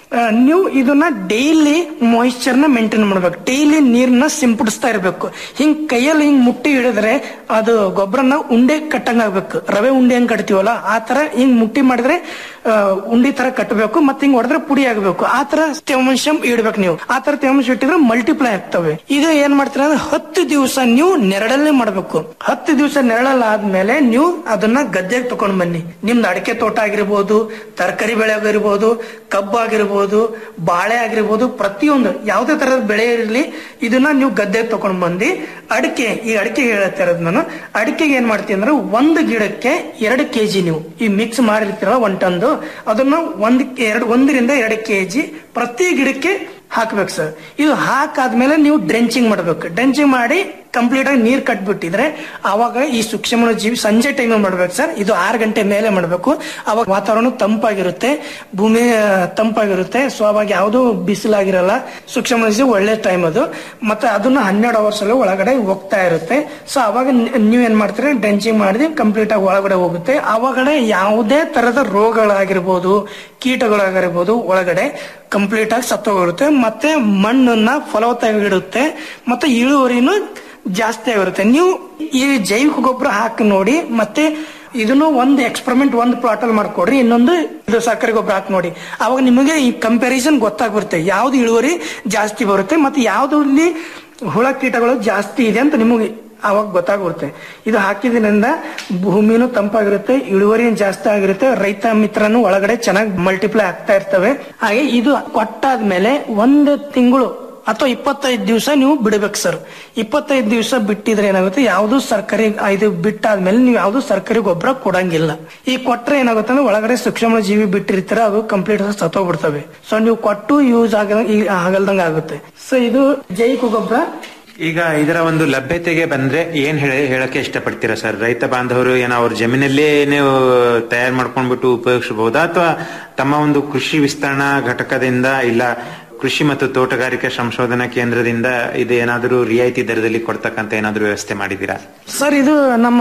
ಆ, ನೀವು ಇದನ್ನ ಡೈಲಿ ಮಾಯಿಶ್ಚರ್ ನ ಮೇಂಟೈನ್ ಮಾಡ್ಬೇಕು ಡೈಲಿ ನೀರ್ನ ಸಿಂಪಡಿಸ್ತಾ ಇರ್ಬೇಕು ಹಿಂಗ್ ಕೈಯಲ್ಲಿ ಹಿಂಗ್ ಮುಟ್ಟಿ ಹಿಡಿದ್ರೆ ಅದು ಗೊಬ್ಬರನ ಉಂಡೆ ಕಟ್ಟಂಗ್ ಆಗ್ಬೇಕು ರವೆ ಉಂಡೆ ಹೆಂಗ್ ಕಟ್ತೀವಲ್ಲ ಆ ತರ ಹಿಂಗ್ ಮುಟ್ಟಿ ಮಾಡಿದ್ರೆ ಆ, ಉಂಡಿ ತರ ಕಟ್ಟಬೇಕು ಮತ್ತೆ ಹಿಂಗ್ ಹೊಡೆದ್ರೆ ಪುಡಿ ಆಗ್ಬೇಕು ಆ ತರ ತೇವಾಂಶ ಇಡ್ಬೇಕು ನೀವು ಆ ತರ ತೇವಾಂಶ ಇಟ್ಟಿದ್ರೆ ಮಲ್ಟಿಪ್ಲೈ ಆಗ್ತವೆ ಇದು ಏನ್ ಮಾಡ್ತೀರಾ ಅಂದ್ರೆ ಹತ್ತು ದಿವಸ ನೀವು ನೆರಳಲ್ಲೇ ಮಾಡ್ಬೇಕು ಹತ್ತು ದಿವಸ ನೆರಳಲ್ಲಾದ್ಮೇಲೆ ನೀವು ಅದನ್ನ ಗದ್ದೆಗೆ ತಕೊಂಡ್ ಬನ್ನಿ ನಿಮ್ದು ಅಡಿಕೆ ತೋಟ ಆಗಿರ್ಬೋದು ತರಕಾರಿ ಬೆಳೆ ಆಗಿರ್ಬೋದು ಕಬ್ಬು ಆಗಿರ್ಬೋದು ಬಾಳೆ ಆಗಿರ್ಬೋದು ಪ್ರತಿಯೊಂದು ಯಾವುದೇ ತರದ ಬೆಳೆ ಇರಲಿ ಇದನ್ನ ನೀವು ಗದ್ದೆಗೆ ತಕೊಂಡ್ ಬಂದು ಅಡಿಕೆ ಈ ಅಡಿಕೆ ಹೇಳ್ತಾ ಇರೋದು ನಾನು ಅಡಿಕೆಗೆ ಏನ್ ಮಾಡ್ತೀವಿ ಅಂದ್ರೆ ಒಂದು ಗಿಡಕ್ಕೆ ಎರಡು ಕೆಜಿ ನೀವು ಈ ಮಿಕ್ಸ್ ಮಾಡಿರ್ತೀರಲ್ಲ ಒನ್ ಟನ್ದು ಅದನ್ನ ಒಂದ್ ಎರಡು ಒಂದರಿಂದ ಎರಡು ಕೆಜಿ ಪ್ರತಿ ಗಿಡಕ್ಕೆ ಹಾಕ್ಬೇಕು ಸರ್ ಇದು ಹಾಕಾದ್ಮೇಲೆ ನೀವು ಡ್ರೆಂಚಿಂಗ್ ಮಾಡ್ಬೇಕು ಡ್ರೆಂಚಿಂಗ್ ಮಾಡಿ ಕಂಪ್ಲೀಟ್ ಆಗಿ ನೀರ್ ಕಟ್ಬಿಟ್ಟಿದ್ರೆ ಅವಾಗ ಈ ಸೂಕ್ಷ್ಮ ಜೀವಿ ಸಂಜೆ ಟೈಮ್ ಮಾಡ್ಬೇಕು ಸರ್ ಇದು ಆರು ಗಂಟೆ ಮೇಲೆ ಮಾಡ್ಬೇಕು ಅವಾಗ ವಾತಾವರಣ ತಂಪಾಗಿರುತ್ತೆ ಭೂಮಿ ಆ, ತಂಪಾಗಿರುತ್ತೆ ಸೊ ಅವಾಗ ಯಾವುದು ಬಿಸಿಲಾಗಿರಲ್ಲ ಸೂಕ್ಷ್ಮ ಜೀವಿ ಒಳ್ಳೆ ಟೈಮ್ ಅದು ಮತ್ತೆ ಅದನ್ನ ಹನ್ನೆರಡು ಅವರ್ಸ್ ಅಲ್ಲಿ ಒಳಗಡೆ ಹೋಗ್ತಾ ಇರುತ್ತೆ ಸೊ ಅವಾಗ ನಿ- ನೀವ್ ಏನ್ ಮಾಡ್ತೀರಿ ಡ್ರೆಂಚಿಂಗ್ ಮಾಡಿ ಕಂಪ್ಲೀಟ್ ಆಗಿ ಒಳಗಡೆ ಹೋಗುತ್ತೆ ಅವಾಗಡೆ ಯಾವುದೇ ತರದ ರೋಗಗಳಾಗಿರ್ಬೋದು ಕೀಟಗಳಾಗಿರ್ಬೋದು ಒಳಗಡೆ ಕಂಪ್ಲೀಟ್ ಆಗಿ ಸತ್ತೋಗಿರುತ್ತೆ ಮತ್ತೆ ಮಣ್ಣನ್ನ ಫಲವತ್ತಾಗಿಡುತ್ತೆ ಮತ್ತೆ ಇಳುವರಿನೂ ಜಾಸ್ತಿ ಆಗಿರುತ್ತೆ ನೀವು ಈ ಜೈವಿಕ ಗೊಬ್ಬರ ಹಾಕಿ ನೋಡಿ ಮತ್ತೆ ಇದನ್ನು ಒಂದು ಎಕ್ಸ್ಪೆರಿಮೆಂಟ್ ಒಂದು ಪ್ಲಾಟ್ ಅಲ್ಲಿ ಮಾಡ್ಕೊಡ್ರಿ ಇನ್ನೊಂದು ಇದು ಸಕ್ಕರೆ ಗೊಬ್ಬರ ಹಾಕಿ ನೋಡಿ ಅವಾಗ ನಿಮಗೆ ಈ ಕಂಪ್ಯಾರಿಸನ್ ಗೊತ್ತಾಗ್ಬಿಡುತ್ತೆ ಯಾವ್ದು ಇಳುವರಿ ಜಾಸ್ತಿ ಬರುತ್ತೆ ಮತ್ತೆ ಯಾವ್ದ್ರಲ್ಲಿ ಹುಳ ಕೀಟಗಳು ಜಾಸ್ತಿ ಇದೆ ಅಂತ ನಿಮಗೆ ಅವಾಗ ಗೊತ್ತಾಗ್ಬಿಡುತ್ತೆ ಇದು ಹಾಕಿದ್ರಿಂದ ಭೂಮಿನೂ ತಂಪಾಗಿರುತ್ತೆ ಇಳುವರಿ ಜಾಸ್ತಿ ಆಗಿರುತ್ತೆ ರೈತ ಮಿತ್ರನು ಒಳಗಡೆ ಚೆನ್ನಾಗಿ ಮಲ್ಟಿಪ್ಲೈ ಆಗ್ತಾ ಇರ್ತವೆ ಹಾಗೆ ಇದು ಕೊಟ್ಟಾದ್ಮೇಲೆ ಒಂದು ತಿಂಗಳು ಅಥವಾ ಇಪ್ಪತ್ತೈದು ದಿವಸ ನೀವು ಬಿಡಬೇಕು ಸರ್ ಇಪ್ಪತ್ತೈದು ದಿವಸ ಬಿಟ್ಟಿದ್ರೆ ಏನಾಗುತ್ತೆ ಯಾವ್ದು ಸರ್ಕಾರಿ ಇದು ಬಿಟ್ಟಾದ್ಮೇಲೆ ನೀವು ಯಾವ್ದು ಸರ್ಕಾರಿ ಗೊಬ್ಬರ ಕೊಡಂಗಿಲ್ಲ ಈ ಕೊಟ್ರೆ ಏನಾಗುತ್ತೆ ಅಂದ್ರೆ ಒಳಗಡೆ ಸೂಕ್ಷ್ಮ ಜೀವಿ ಬಿಟ್ಟಿರ್ತೀರ ಅದು ಕಂಪ್ಲೀಟ್ ಸತ್ತೋಗ್ಬಿಡ್ತವೆ ಸೊ ನೀವು ಕೊಟ್ಟು ಯೂಸ್ ಆಗ ಆಗಲ್ದಂಗ ಆಗುತ್ತೆ ಸೊ ಇದು ಜೈವಿಕ ಗೊಬ್ಬರ ಈಗ ಇದರ ಒಂದು ಲಭ್ಯತೆಗೆ ಬಂದ್ರೆ ಏನ್ ಹೇಳಿ ಹೇಳಕ್ಕೆ ಇಷ್ಟಪಡ್ತೀರಾ ಸರ್ ರೈತ ಬಾಂಧವರು ಏನೋ ಅವ್ರ ಜಮೀನಲ್ಲೇ ನೀವು ತಯಾರು ಮಾಡ್ಕೊಂಡ್ಬಿಟ್ಟು ಉಪಯೋಗಿಸಬಹುದಾ ಅಥವಾ ತಮ್ಮ ಒಂದು ಕೃಷಿ ವಿಸ್ತರಣಾ ಘಟಕದಿಂದ ಇಲ್ಲ ಕೃಷಿ ಮತ್ತು ತೋಟಗಾರಿಕಾ ಸಂಶೋಧನಾ ಕೇಂದ್ರದಿಂದ ಇದು ಏನಾದರೂ ರಿಯಾಯಿತಿ ದರದಲ್ಲಿ ಕೊಡ್ತಕ್ಕಂತ ಏನಾದರೂ ವ್ಯವಸ್ಥೆ ಮಾಡಿದ್ದೀರಾ ಸರ್ ಇದು ನಮ್ಮ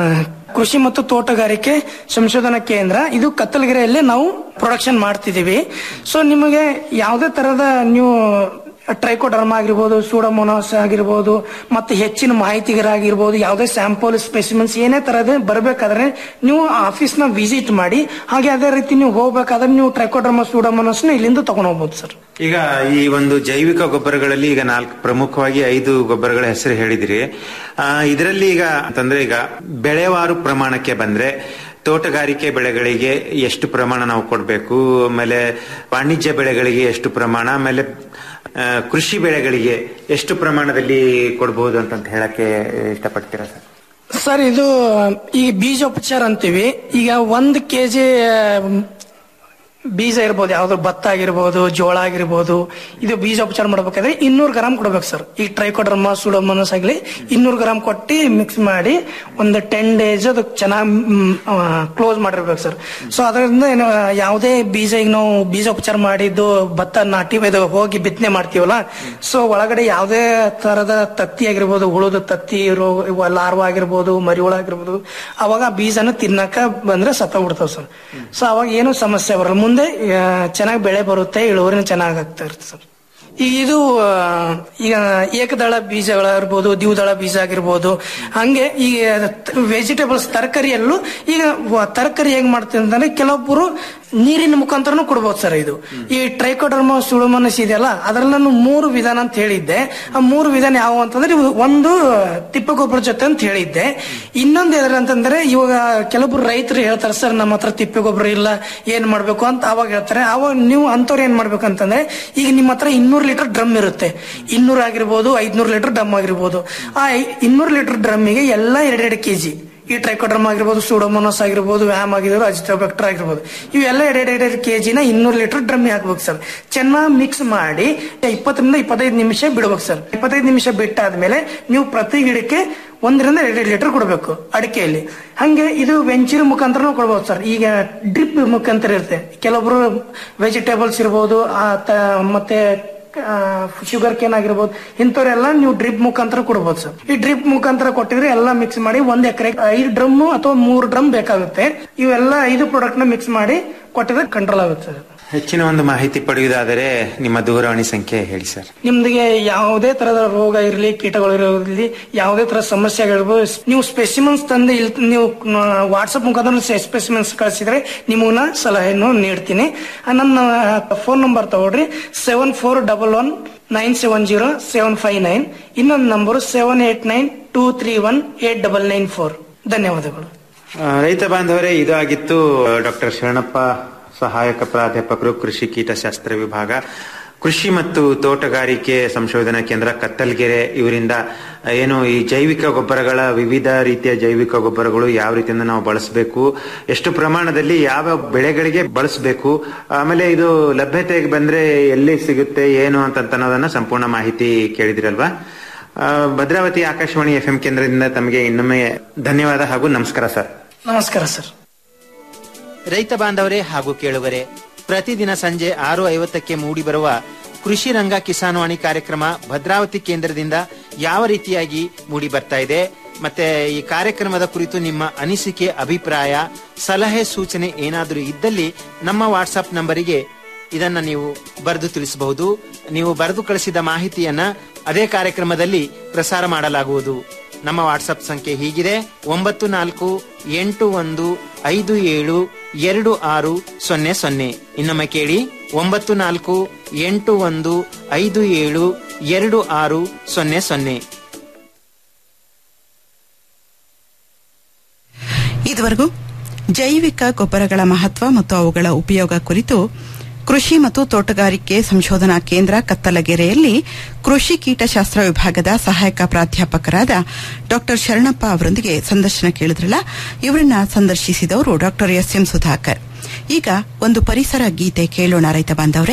ಕೃಷಿ ಮತ್ತು ತೋಟಗಾರಿಕೆ ಸಂಶೋಧನಾ ಕೇಂದ್ರ ಇದು ಕತ್ತಲಗೆರೆಯಲ್ಲಿ ನಾವು ಪ್ರೊಡಕ್ಷನ್ ಮಾಡ್ತಿದೀವಿ ಸೊ ನಿಮಗೆ ಯಾವುದೇ ತರದ ನೀವು ಟ್ರೈಕೋಡರ್ಮ ಆಗಿರ್ಬೋದು ಸೂಡಮೋನಾಸ್ ಆಗಿರ್ಬೋದು ಮತ್ತೆ ಹೆಚ್ಚಿನ ಮಾಹಿತಿಗರಾಗಿರ್ಬೋದು ಯಾವುದೇ ಸ್ಯಾಂಪಲ್ ಸ್ಪೆಸಿಮೆನ್ಸ್ ಏನೇ ತರದೇ ಬರಬೇಕಾದ್ರೆ ನೀವು ಆಫೀಸ್ ನ ವಿಸಿಟ್ ಮಾಡಿ ಹಾಗೆ ಅದೇ ರೀತಿ ನೀವು ಹೋಗ್ಬೇಕಾದ್ರೆ ನೀವು ಟ್ರೈಕೋಡರ್ಮ ಸೂಡಮೋನಾಸ್ ನ ಇಲ್ಲಿಂದ ತಗೊಂಡ್ ಹೋಗ್ಬೋದು ಸರ್ ಈಗ ಈ ಒಂದು ಜೈವಿಕ ಗೊಬ್ಬರಗಳಲ್ಲಿ ಈಗ ನಾಲ್ಕು ಪ್ರಮುಖವಾಗಿ ಐದು ಗೊಬ್ಬರಗಳ ಹೆಸರು ಹೇಳಿದಿರಿ ಆ, ಇದರಲ್ಲಿ ಈಗ ಅಂತಂದ್ರೆ ಈಗ ಬೆಳೆವಾರು ಪ್ರಮಾಣಕ್ಕೆ ಬಂದ್ರೆ ತೋಟಗಾರಿಕೆ ಬೆಳೆಗಳಿಗೆ ಎಷ್ಟು ಪ್ರಮಾಣ ನಾವು ಕೊಡಬೇಕು ಆಮೇಲೆ ವಾಣಿಜ್ಯ ಬೆಳೆಗಳಿಗೆ ಎಷ್ಟು ಪ್ರಮಾಣ ಆಮೇಲೆ ಆ, ಕೃಷಿ ಬೆಳೆಗಳಿಗೆ ಎಷ್ಟು ಪ್ರಮಾಣದಲ್ಲಿ ಕೊಡಬಹುದು ಅಂತ ಹೇಳಕ್ಕೆ ಇಷ್ಟಪಡ್ತೀರಾ ಸರ್ ಸರ್ ಇದು ಈ ಬೀಜೋಪಚಾರ ಅಂತೀವಿ ಈಗ ಒಂದ್ ಕೆಜಿ ಬೀಜ ಇರ್ಬೋದು ಯಾವ್ದು ಭತ್ತ ಆಗಿರ್ಬೋದು ಜೋಳ ಆಗಿರ್ಬೋದು ಇದು ಬೀಜೋಪಚಾರ ಮಾಡ್ಬೇಕಾದ್ರೆ ಇನ್ನೂರು ಗ್ರಾಮ್ ಕೊಡ್ಬೇಕು ಸರ್ ಈ ಟ್ರೈಕೋಡ್ರಮ ಸುಡೋಮನಸ್ ಆಗ್ಲಿ ಇನ್ನೂರು ಗ್ರಾಮ್ ಕೊಟ್ಟು ಮಿಕ್ಸ್ ಮಾಡಿ ಒಂದು ಟೆನ್ ಡೇಸ್ ಅದು ಚೆನ್ನಾಗಿ ಕ್ಲೋಸ್ ಮಾಡಿರ್ಬೇಕು ಸರ್ ಸೊ ಅದರಿಂದ ಏನು ಯಾವುದೇ ಬೀಜ ಈಗ ನಾವು ಬೀಜೋಪಚಾರ ಮಾಡಿದ್ದು ಭತ್ತ ನಾಟಿ ಇದು ಹೋಗಿ ಬಿತ್ತನೆ ಮಾಡ್ತೀವಲ್ಲ ಸೊ ಒಳಗಡೆ ಯಾವುದೇ ತರದ ತತ್ತಿ ಆಗಿರ್ಬೋದು ಹುಳುದ ತತ್ತಿ ರೋಗ ಲಾರ್ವ ಆಗಿರ್ಬೋದು ಮರಿಹುಳ ಆಗಿರ್ಬೋದು ಅವಾಗ ಆ ಬೀಜನ ತಿನ್ನಕ ಬಂದ್ರೆ ಸತ್ತ ಬಿಡ್ತಾವ ಸರ್ ಸೊ ಅವಾಗ ಏನು ಸಮಸ್ಯೆ ಬರಲ್ಲ ಮುಂದೆ ಚೆನ್ನಾಗಿ ಬೆಳೆ ಬರುತ್ತೆ ಇಳುವರಿನ ಚೆನ್ನಾಗಿ ಆಗ್ತಾ ಇರುತ್ತೆ ಸರ್ ಈಗ ಇದು ಆ, ಈಗ ಏಕದಳ ಬೀಜಗಳಾಗಿರ್ಬೋದು ದ್ವಿದಳ ಬೀಜ ಆಗಿರ್ಬೋದು ಹಂಗೆ ಈ ವೆಜಿಟೇಬಲ್ಸ್ ತರಕಾರಿಯಲ್ಲೂ ಈಗ ವ- ತರಕಾರಿ ಹೇಗ್ ಮಾಡ್ತೀವಿ ಅಂತಂದ್ರೆ ಕೆಲವೊಬ್ಬರು ನೀರಿನ ಮುಖಾಂತರನು ಕೊಡ್ಬೋದು ಸರ್ ಇದು ಈ ಟ್ರೈಕೋಡರ್ಮ ಸುಳುಮನಸ್ ಇದೆಯಲ್ಲ ಅದ್ರಲ್ಲಿ ನಾನು ಮೂರು ವಿಧಾನ ಅಂತ ಹೇಳಿದ್ದೆ ಆ ಮೂರು ವಿಧಾನ ಯಾವ ಅಂತಂದ್ರೆ ಇವು ಒಂದು ತಿಪ್ಪೆ ಗೊಬ್ಬರ ಜೊತೆ ಅಂತ ಹೇಳಿದ್ದೆ ಇನ್ನೊಂದು ಎದ್ರ ಅಂತಂದ್ರೆ ಇವಾಗ ಕೆಲವೊಬ್ರು ರೈತರು ಹೇಳ್ತಾರೆ ಸರ್ ನಮ್ಮ ಹತ್ರ ತಿಪ್ಪೆ ಗೊಬ್ಬರ ಇಲ್ಲ ಏನ್ ಮಾಡ್ಬೇಕು ಅಂತ ಅವಾಗ ಹೇಳ್ತಾರೆ ಅವಾಗ ನೀವು ಅಂತವ್ರು ಏನ್ ಮಾಡ್ಬೇಕು ಅಂತಂದ್ರೆ ಈಗ ನಿಮ್ಮ ಹತ್ರ ಇನ್ನೂರು ಲೀಟರ್ ಡ್ರಮ್ ಇರುತ್ತೆ ಇನ್ನೂರು ಆಗಿರ್ಬೋದು ಐದ್ನೂರು ಲೀಟರ್ ಡ್ರಮ್ ಆಗಿರ್ಬೋದು ಆ ಇನ್ನೂರು ಲೀಟರ್ ಡ್ರಮ್ಮಿಗೆ ಎಲ್ಲ ಎರಡೆರಡು ಕೆಜಿ ಈ ಟ್ರೈಕೋಡ್ರಮ್ ಆಗಿರ್ಬೋದು ಸೂಡೋಮೋನಸ್ ಆಗಿರ್ಬೋದು ವ್ಯಾಮ್ ಆಗಿರ್ಬೋದು ಅಜಿಟೋಬ್ಯಾಕ್ಟರ್ ಆಗಿರ್ಬೋದು ಇವೆಲ್ಲ ಎರಡೆರಡು ಕೆಜಿನ ಇನ್ನೂರು ಲೀಟರ್ ಡ್ರಮ್ಮಿ ಹಾಕ್ಬೇಕು ಸರ್ ಚೆನ್ನಾಗಿ ಮಿಕ್ಸ್ ಮಾಡಿ ಇಪ್ಪತ್ತರಿಂದ ಇಪ್ಪತ್ತೈದು ನಿಮಿಷ ಬಿಡ್ಬೇಕು ಸರ್ ಇಪ್ಪತ್ತೈದು ನಿಮಿಷ ಬಿಟ್ಟಾದ್ಮೇಲೆ ನೀವು ಪ್ರತಿ ಗಿಡಕ್ಕೆ ಒಂದರಿಂದ ಎರಡು ಲೀಟರ್ ಕೊಡಬೇಕು ಅಡಿಕೆಯಲ್ಲಿ ಹಂಗೆ ಇದು ವೆಂಚೂರ್ ಮುಖಾಂತರ ಕೊಡ್ಬೋದು ಸರ್ ಈಗ ಡ್ರಿಪ್ ಮುಖಾಂತರ ಇರುತ್ತೆ ಕೆಲವೊಬ್ರು ವೆಜಿಟೇಬಲ್ಸ್ ಇರ್ಬೋದು ಆ ತ- ಮತ್ತೆ ಶುಗರ್ ಕೇನ್ ಆಗಿರ್ಬೋದು ಇಂಥವ್ರೆಲ್ಲ ನೀವು ಡ್ರಿಪ್ ಮುಖಾಂತರ ಕೊಡ್ಬೋದು ಸರ್ ಈ ಡ್ರಿಪ್ ಮುಖಾಂತರ ಕೊಟ್ಟಿದ್ರೆ ಎಲ್ಲ ಮಿಕ್ಸ್ ಮಾಡಿ ಒಂದ್ ಎಕರೆ ಐದು ಡ್ರಮ್ ಅಥವಾ ಮೂರು ಡ್ರಮ್ ಬೇಕಾಗುತ್ತೆ ಇವೆಲ್ಲ ಐದು ಪ್ರಾಡಕ್ಟ್ ನ ಮಿಕ್ಸ್ ಮಾಡಿ ಕೊಟ್ಟಿದ್ರೆ ಕಂಟ್ರೋಲ್ ಆಗುತ್ತೆ ಸರ್ ಹೆಚ್ಚಿನ ಒಂದು ಮಾಹಿತಿ ಪಡೆಯುವುದಾದರೆ ನಿಮ್ಮ ದೂರವಾಣಿ ಸಂಖ್ಯೆ ಹೇಳಿ ಸರ್ ನಿಮ್ದಿಗೆ ಯಾವುದೇ ತರದ ರೋಗ ಇರಲಿ ಕೀಟಗಳು ಇರಲಿ ಯಾವುದೇ ತರ ಸಮಸ್ಯೆಗಳಿರ್ಬೋದು ನೀವು ಸ್ಪೆಸಿಮನ್ಸ್ ತಂದು ಇಲ್ಲಿ ನೀವು ವಾಟ್ಸಪ್ ಮುಖಾಂತರ ಸ್ಪೆಸಿಮನ್ಸ್ ಕಳಿಸಿದ್ರೆ ನಿಮಗನ್ನ ಸಲಹೆಯನ್ನು ನೀಡ್ತೀನಿ ಆ, ನನ್ನ ಫೋನ್ ನಂಬರ್ ತಗೊಳ್ರಿ seven four double one nine seven zero seven five nine ಇನ್ನೊಂದು number seven eight nine two three one eight double nine four ಧನ್ಯವಾದಗಳು ಆ, ರೈತ ಬಾಂಧವರೇ ಇದು ಆಗಿತ್ತು ಡಾಕ್ಟರ್ ಶರಣಪ್ಪ ಸಹಾಯಕ ಪ್ರಾಧ್ಯಾಪಕರು ಕೃಷಿ ಕೀಟಶಾಸ್ತ್ರ ವಿಭಾಗ ಕೃಷಿ ಮತ್ತು ತೋಟಗಾರಿಕೆ ಸಂಶೋಧನಾ ಕೇಂದ್ರ ಕತ್ತಲ್ಗೆರೆ ಇವರಿಂದ ಏನು ಈ ಜೈವಿಕ ಗೊಬ್ಬರಗಳ ವಿವಿಧ ರೀತಿಯ ಜೈವಿಕ ಗೊಬ್ಬರಗಳು ಯಾವ ರೀತಿಯಿಂದ ನಾವು ಬಳಸಬೇಕು ಎಷ್ಟು ಪ್ರಮಾಣದಲ್ಲಿ ಯಾವ ಬೆಳೆಗಳಿಗೆ ಬಳಸಬೇಕು ಆಮೇಲೆ ಇದು ಲಭ್ಯತೆಗೆ ಬಂದ್ರೆ ಎಲ್ಲಿ ಸಿಗುತ್ತೆ ಏನು ಅಂತ ಅನ್ನೋದನ್ನ ಸಂಪೂರ್ಣ ಮಾಹಿತಿ ಕೇಳಿದಿರಲ್ವಾ ಆ, ಭದ್ರಾವತಿ ಆಕಾಶವಾಣಿ ಎಫ್ ಕೇಂದ್ರದಿಂದ ತಮಗೆ ಇನ್ನೊಮ್ಮೆ ಧನ್ಯವಾದ ಹಾಗೂ ನಮಸ್ಕಾರ ಸರ್ ನಮಸ್ಕಾರ ಸರ್ ರೈತ ಬಾಂಧವರೇ ಹಾಗೂ ಕೇಳುಗರೆ ಪ್ರತಿದಿನ ಸಂಜೆ ಆರು ಐವತ್ತಕ್ಕೆ ಮೂಡಿಬರುವ ಕೃಷಿ ರಂಗ ಕಿಸಾನ್ವಾಣಿ ಕಾರ್ಯಕ್ರಮ ಭದ್ರಾವತಿ ಕೇಂದ್ರದಿಂದ ಯಾವ ರೀತಿಯಾಗಿ ಮೂಡಿ ಬರ್ತಾ ಇದೆ ಮತ್ತೆ ಈ ಕಾರ್ಯಕ್ರಮದ ಕುರಿತು ನಿಮ್ಮ ಅನಿಸಿಕೆ ಅಭಿಪ್ರಾಯ ಸಲಹೆ ಸೂಚನೆ ಏನಾದರೂ ಇದ್ದಲ್ಲಿ ನಮ್ಮ ವಾಟ್ಸ್ಆಪ್ ನಂಬರಿಗೆ ಇದನ್ನ ನೀವು ಬರೆದು ತಿಳಿಸಬಹುದು ನೀವು ಬರೆದು ಕಳಿಸಿದ ಮಾಹಿತಿಯನ್ನ ಅದೇ ಕಾರ್ಯಕ್ರಮದಲ್ಲಿ ಪ್ರಸಾರ ಮಾಡಲಾಗುವುದು ನಮ್ಮ ವಾಟ್ಸಪ್ ಸಂಖ್ಯೆ ಹೀಗಿದೆ ಒಂಬತ್ತು ನಾಲ್ಕು ಎಂಟು ಒಂದು ಐದು ಏಳು ಎರಡು ಆರು ಸೊನ್ನೆ ಸೊನ್ನೆ ಇನ್ನೊಮ್ಮೆ ಕೇಳಿ ಒಂಬತ್ತು ನಾಲ್ಕು ಎಂಟು ಒಂದು ಐದು ಏಳು ಎರಡು ಆರು ಸೊನ್ನೆ ಸೊನ್ನೆ ಇದುವರೆಗೂ ಜೈವಿಕ ಗೊಬ್ಬರಗಳ ಮಹತ್ವ ಮತ್ತು ಅವುಗಳ ಉಪಯೋಗ ಕುರಿತು ಕೃಷಿ ಮತ್ತು ತೋಟಗಾರಿಕೆ ಸಂಶೋಧನಾ ಕೇಂದ್ರ ಕತ್ತಲಗೆರೆಯಲ್ಲಿ ಕೃಷಿ ಕೀಟಶಾಸ್ತ್ರ ವಿಭಾಗದ ಸಹಾಯಕ ಪ್ರಾಧ್ಯಾಪಕರಾದ ಡಾ ಶರಣಪ್ಪ ಅವರೊಂದಿಗೆ ಸಂದರ್ಶನ ಕೇಳಿದ್ರಲ್ಲ ಇವರನ್ನ ಸಂದರ್ಶಿಸಿದವರು ಡಾ ಎಸ್ ಎಂ ಸುಧಾಕರ್ ಈಗ ಒಂದು ಪರಿಸರ ಗೀತೆ ಕೇಳೋಣ ರೈತ ಬಾಂಧವರೇ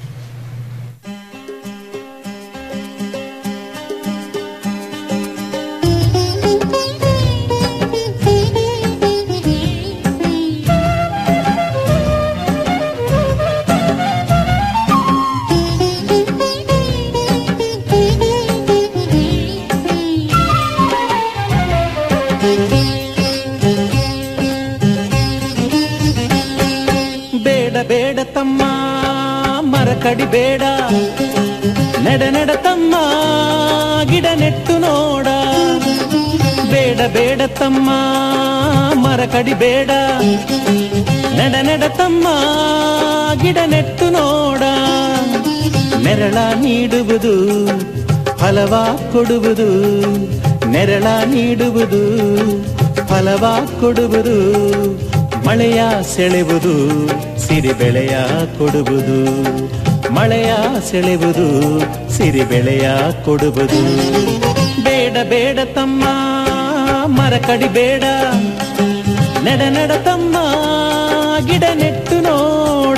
ಬೇಡ ಬೇಡ ತಮ್ಮ ಮರ ಕಡಿಬೇಡ ನಡ ನಡ ತಮ್ಮ ಗಿಡ ನೆಟ್ಟು ನೋಡ ಬೇಡ ಬೇಡ ತಮ್ಮ ಮರ ಕಡಿಬೇಡ ನಡ ನಡ ತಮ್ಮ ಗಿಡ ನೆಟ್ಟು ನೋಡ ನೆರಳ ನೀಡುವುದು ಫಲವ ಕೊಡುವುದು ನೆರಳ ನೀಡುವುದು ಫಲವ ಕೊಡುವುದು ಮಳೆಯ ಸೆಳೆವುದು ಸಿರಿ ಬೆಳೆಯ ಕೊಡುವುದು ಮಳೆಯ ಸೆಳೆವುದು ಸಿರಿ ಬೆಳೆಯ ಕೊಡುವುದು ಬೇಡ ಬೇಡ ತಮ್ಮ ಮರ ಕಡಿಬೇಡ ನಡ ನಡ ತಮ್ಮ ಗಿಡ ನೆಟ್ಟು ನೋಡ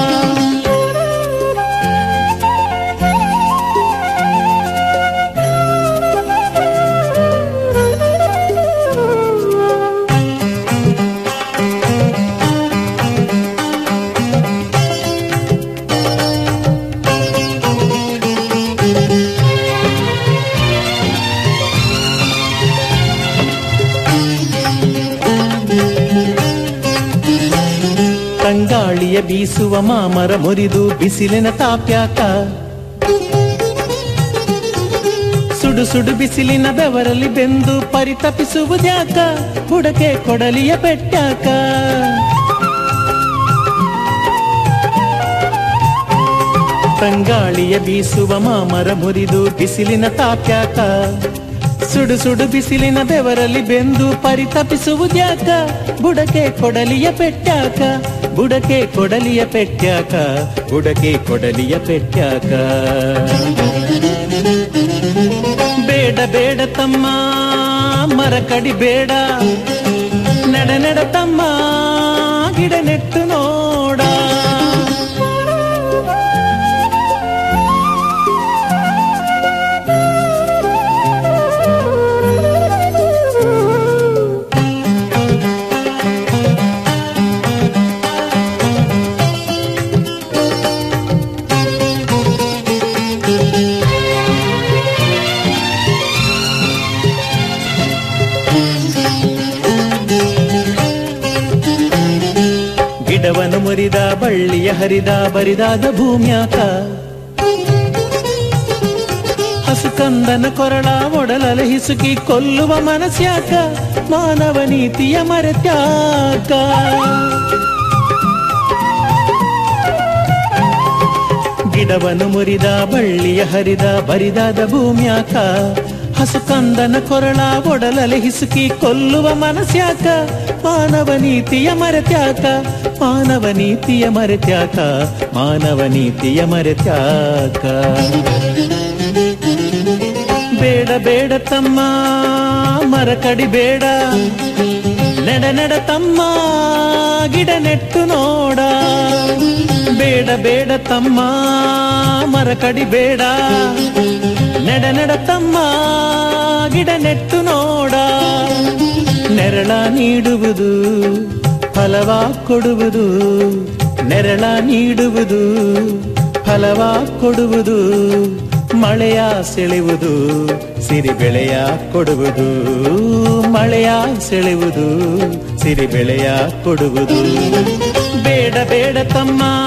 ತಂಗಾಳಿಯ ಬೀಸುವ ಮಾಮರ ಮುರಿದು ಬಿಸಿಲಿನ ತಾಪ್ಯಾಕ ಸುಡು ಸುಡು ಬಿಸಿಲಿನ ಬೆವರಲ್ಲಿ ಬೆಂದು ಪರಿತಪಿಸುವುದ್ಯಾಕ ಬುಡಕೆ ಕೊಡಲಿಯ ಪೆಟ್ಟಾಕ ತಂಗಾಳಿಯ ಬೀಸುವ ಮಾಮರ ಮುರಿದು ಬಿಸಿಲಿನ ತಾಪ್ಯಾಕ ಸುಡು ಸುಡು ಬಿಸಿಲಿನ ಬೆವರಲ್ಲಿ ಬೆಂದು ಪರಿತಪಿಸುವುದ್ಯಾಕ ಬುಡಕೆ ಕೊಡಲಿಯ ಪೆಟ್ಟಾಕ ಬುಡಕೆ ಕೊಡಲಿಯ ಪೆಟ್ಟಾಕ ಬುಡಕೆ ಕೊಡಲಿಯ ಪೆಟ್ಟಾಕ ಬೇಡ ಬೇಡ ತಮ್ಮ ಮರ ಕಡಿಬೇಡ ನಡ ನಡ ತಮ್ಮ ಗಿಡ ನೆಟ್ಟು ನೋಡ ಗಿಡ ಮುರಿದ ಬಳ್ಳಿಯ ಹರಿದ ಬರಿದಾದ ಭೂಮ್ಯಾಕ ಹಸುಕಂದನ ಕೊರಳ ಒಡಲಲ ಹಿಸುಕಿ ಕೊಲ್ಲುವ ಮನಸ್ಯಾಕ ಮಾನವ ನೀತಿಯ ಮರೆತ್ಯಾಕ ಗಿಡವನ್ನು ಮುರಿದ ಬಳ್ಳಿಯ ಹರಿದ ಬರಿದಾದ ಭೂಮ್ಯಾಕ ಹಸುಕಂದನ ಕೊರಳ ಒಡಲಲೆ ಹಿಸುಕಿ ಕೊಲ್ಲುವ ಮನಸ್ಯಾಕ ಮಾನವ ನೀತಿಯ ಮರೆತ್ಯಾಕ ಮಾನವ ನೀತಿಯ ಮರೆತ್ಯಾಕ ಮಾನವ ನೀತಿಯ ಮರೆತ್ಯಾಕ ಬೇಡ ಬೇಡ ತಮ್ಮ ಮರ ಕಡಿಬೇಡ ನಡ ನಡ ತಮ್ಮ ಗಿಡ ನೆಟ್ಟು ನೋಡ ಬೇಡ ಬೇಡ ತಮ್ಮ ಮರ ಕಡಿಬೇಡ ನಡ ನಡ ತಮ್ಮ ಗಿಡ ನೆಟ್ಟು ನೋಡ ನೆರಳ ನೀಡುವುದು ಫಲವ ಕೊಡುವುದು ನೆರಳ ನೀಡುವುದು ಫಲವ ಕೊಡುವುದು ಮಳೆಯ ಸೆಳೆಯುವುದು ಸಿರಿ ಬೆಳೆಯ ಕೊಡುವುದು ಮಳೆಯ ಸೆಳೆಯುವುದು ಸಿರಿ ಬೆಳೆಯ ಕೊಡುವುದು ಬೇಡ ಬೇಡ ತಮ್ಮ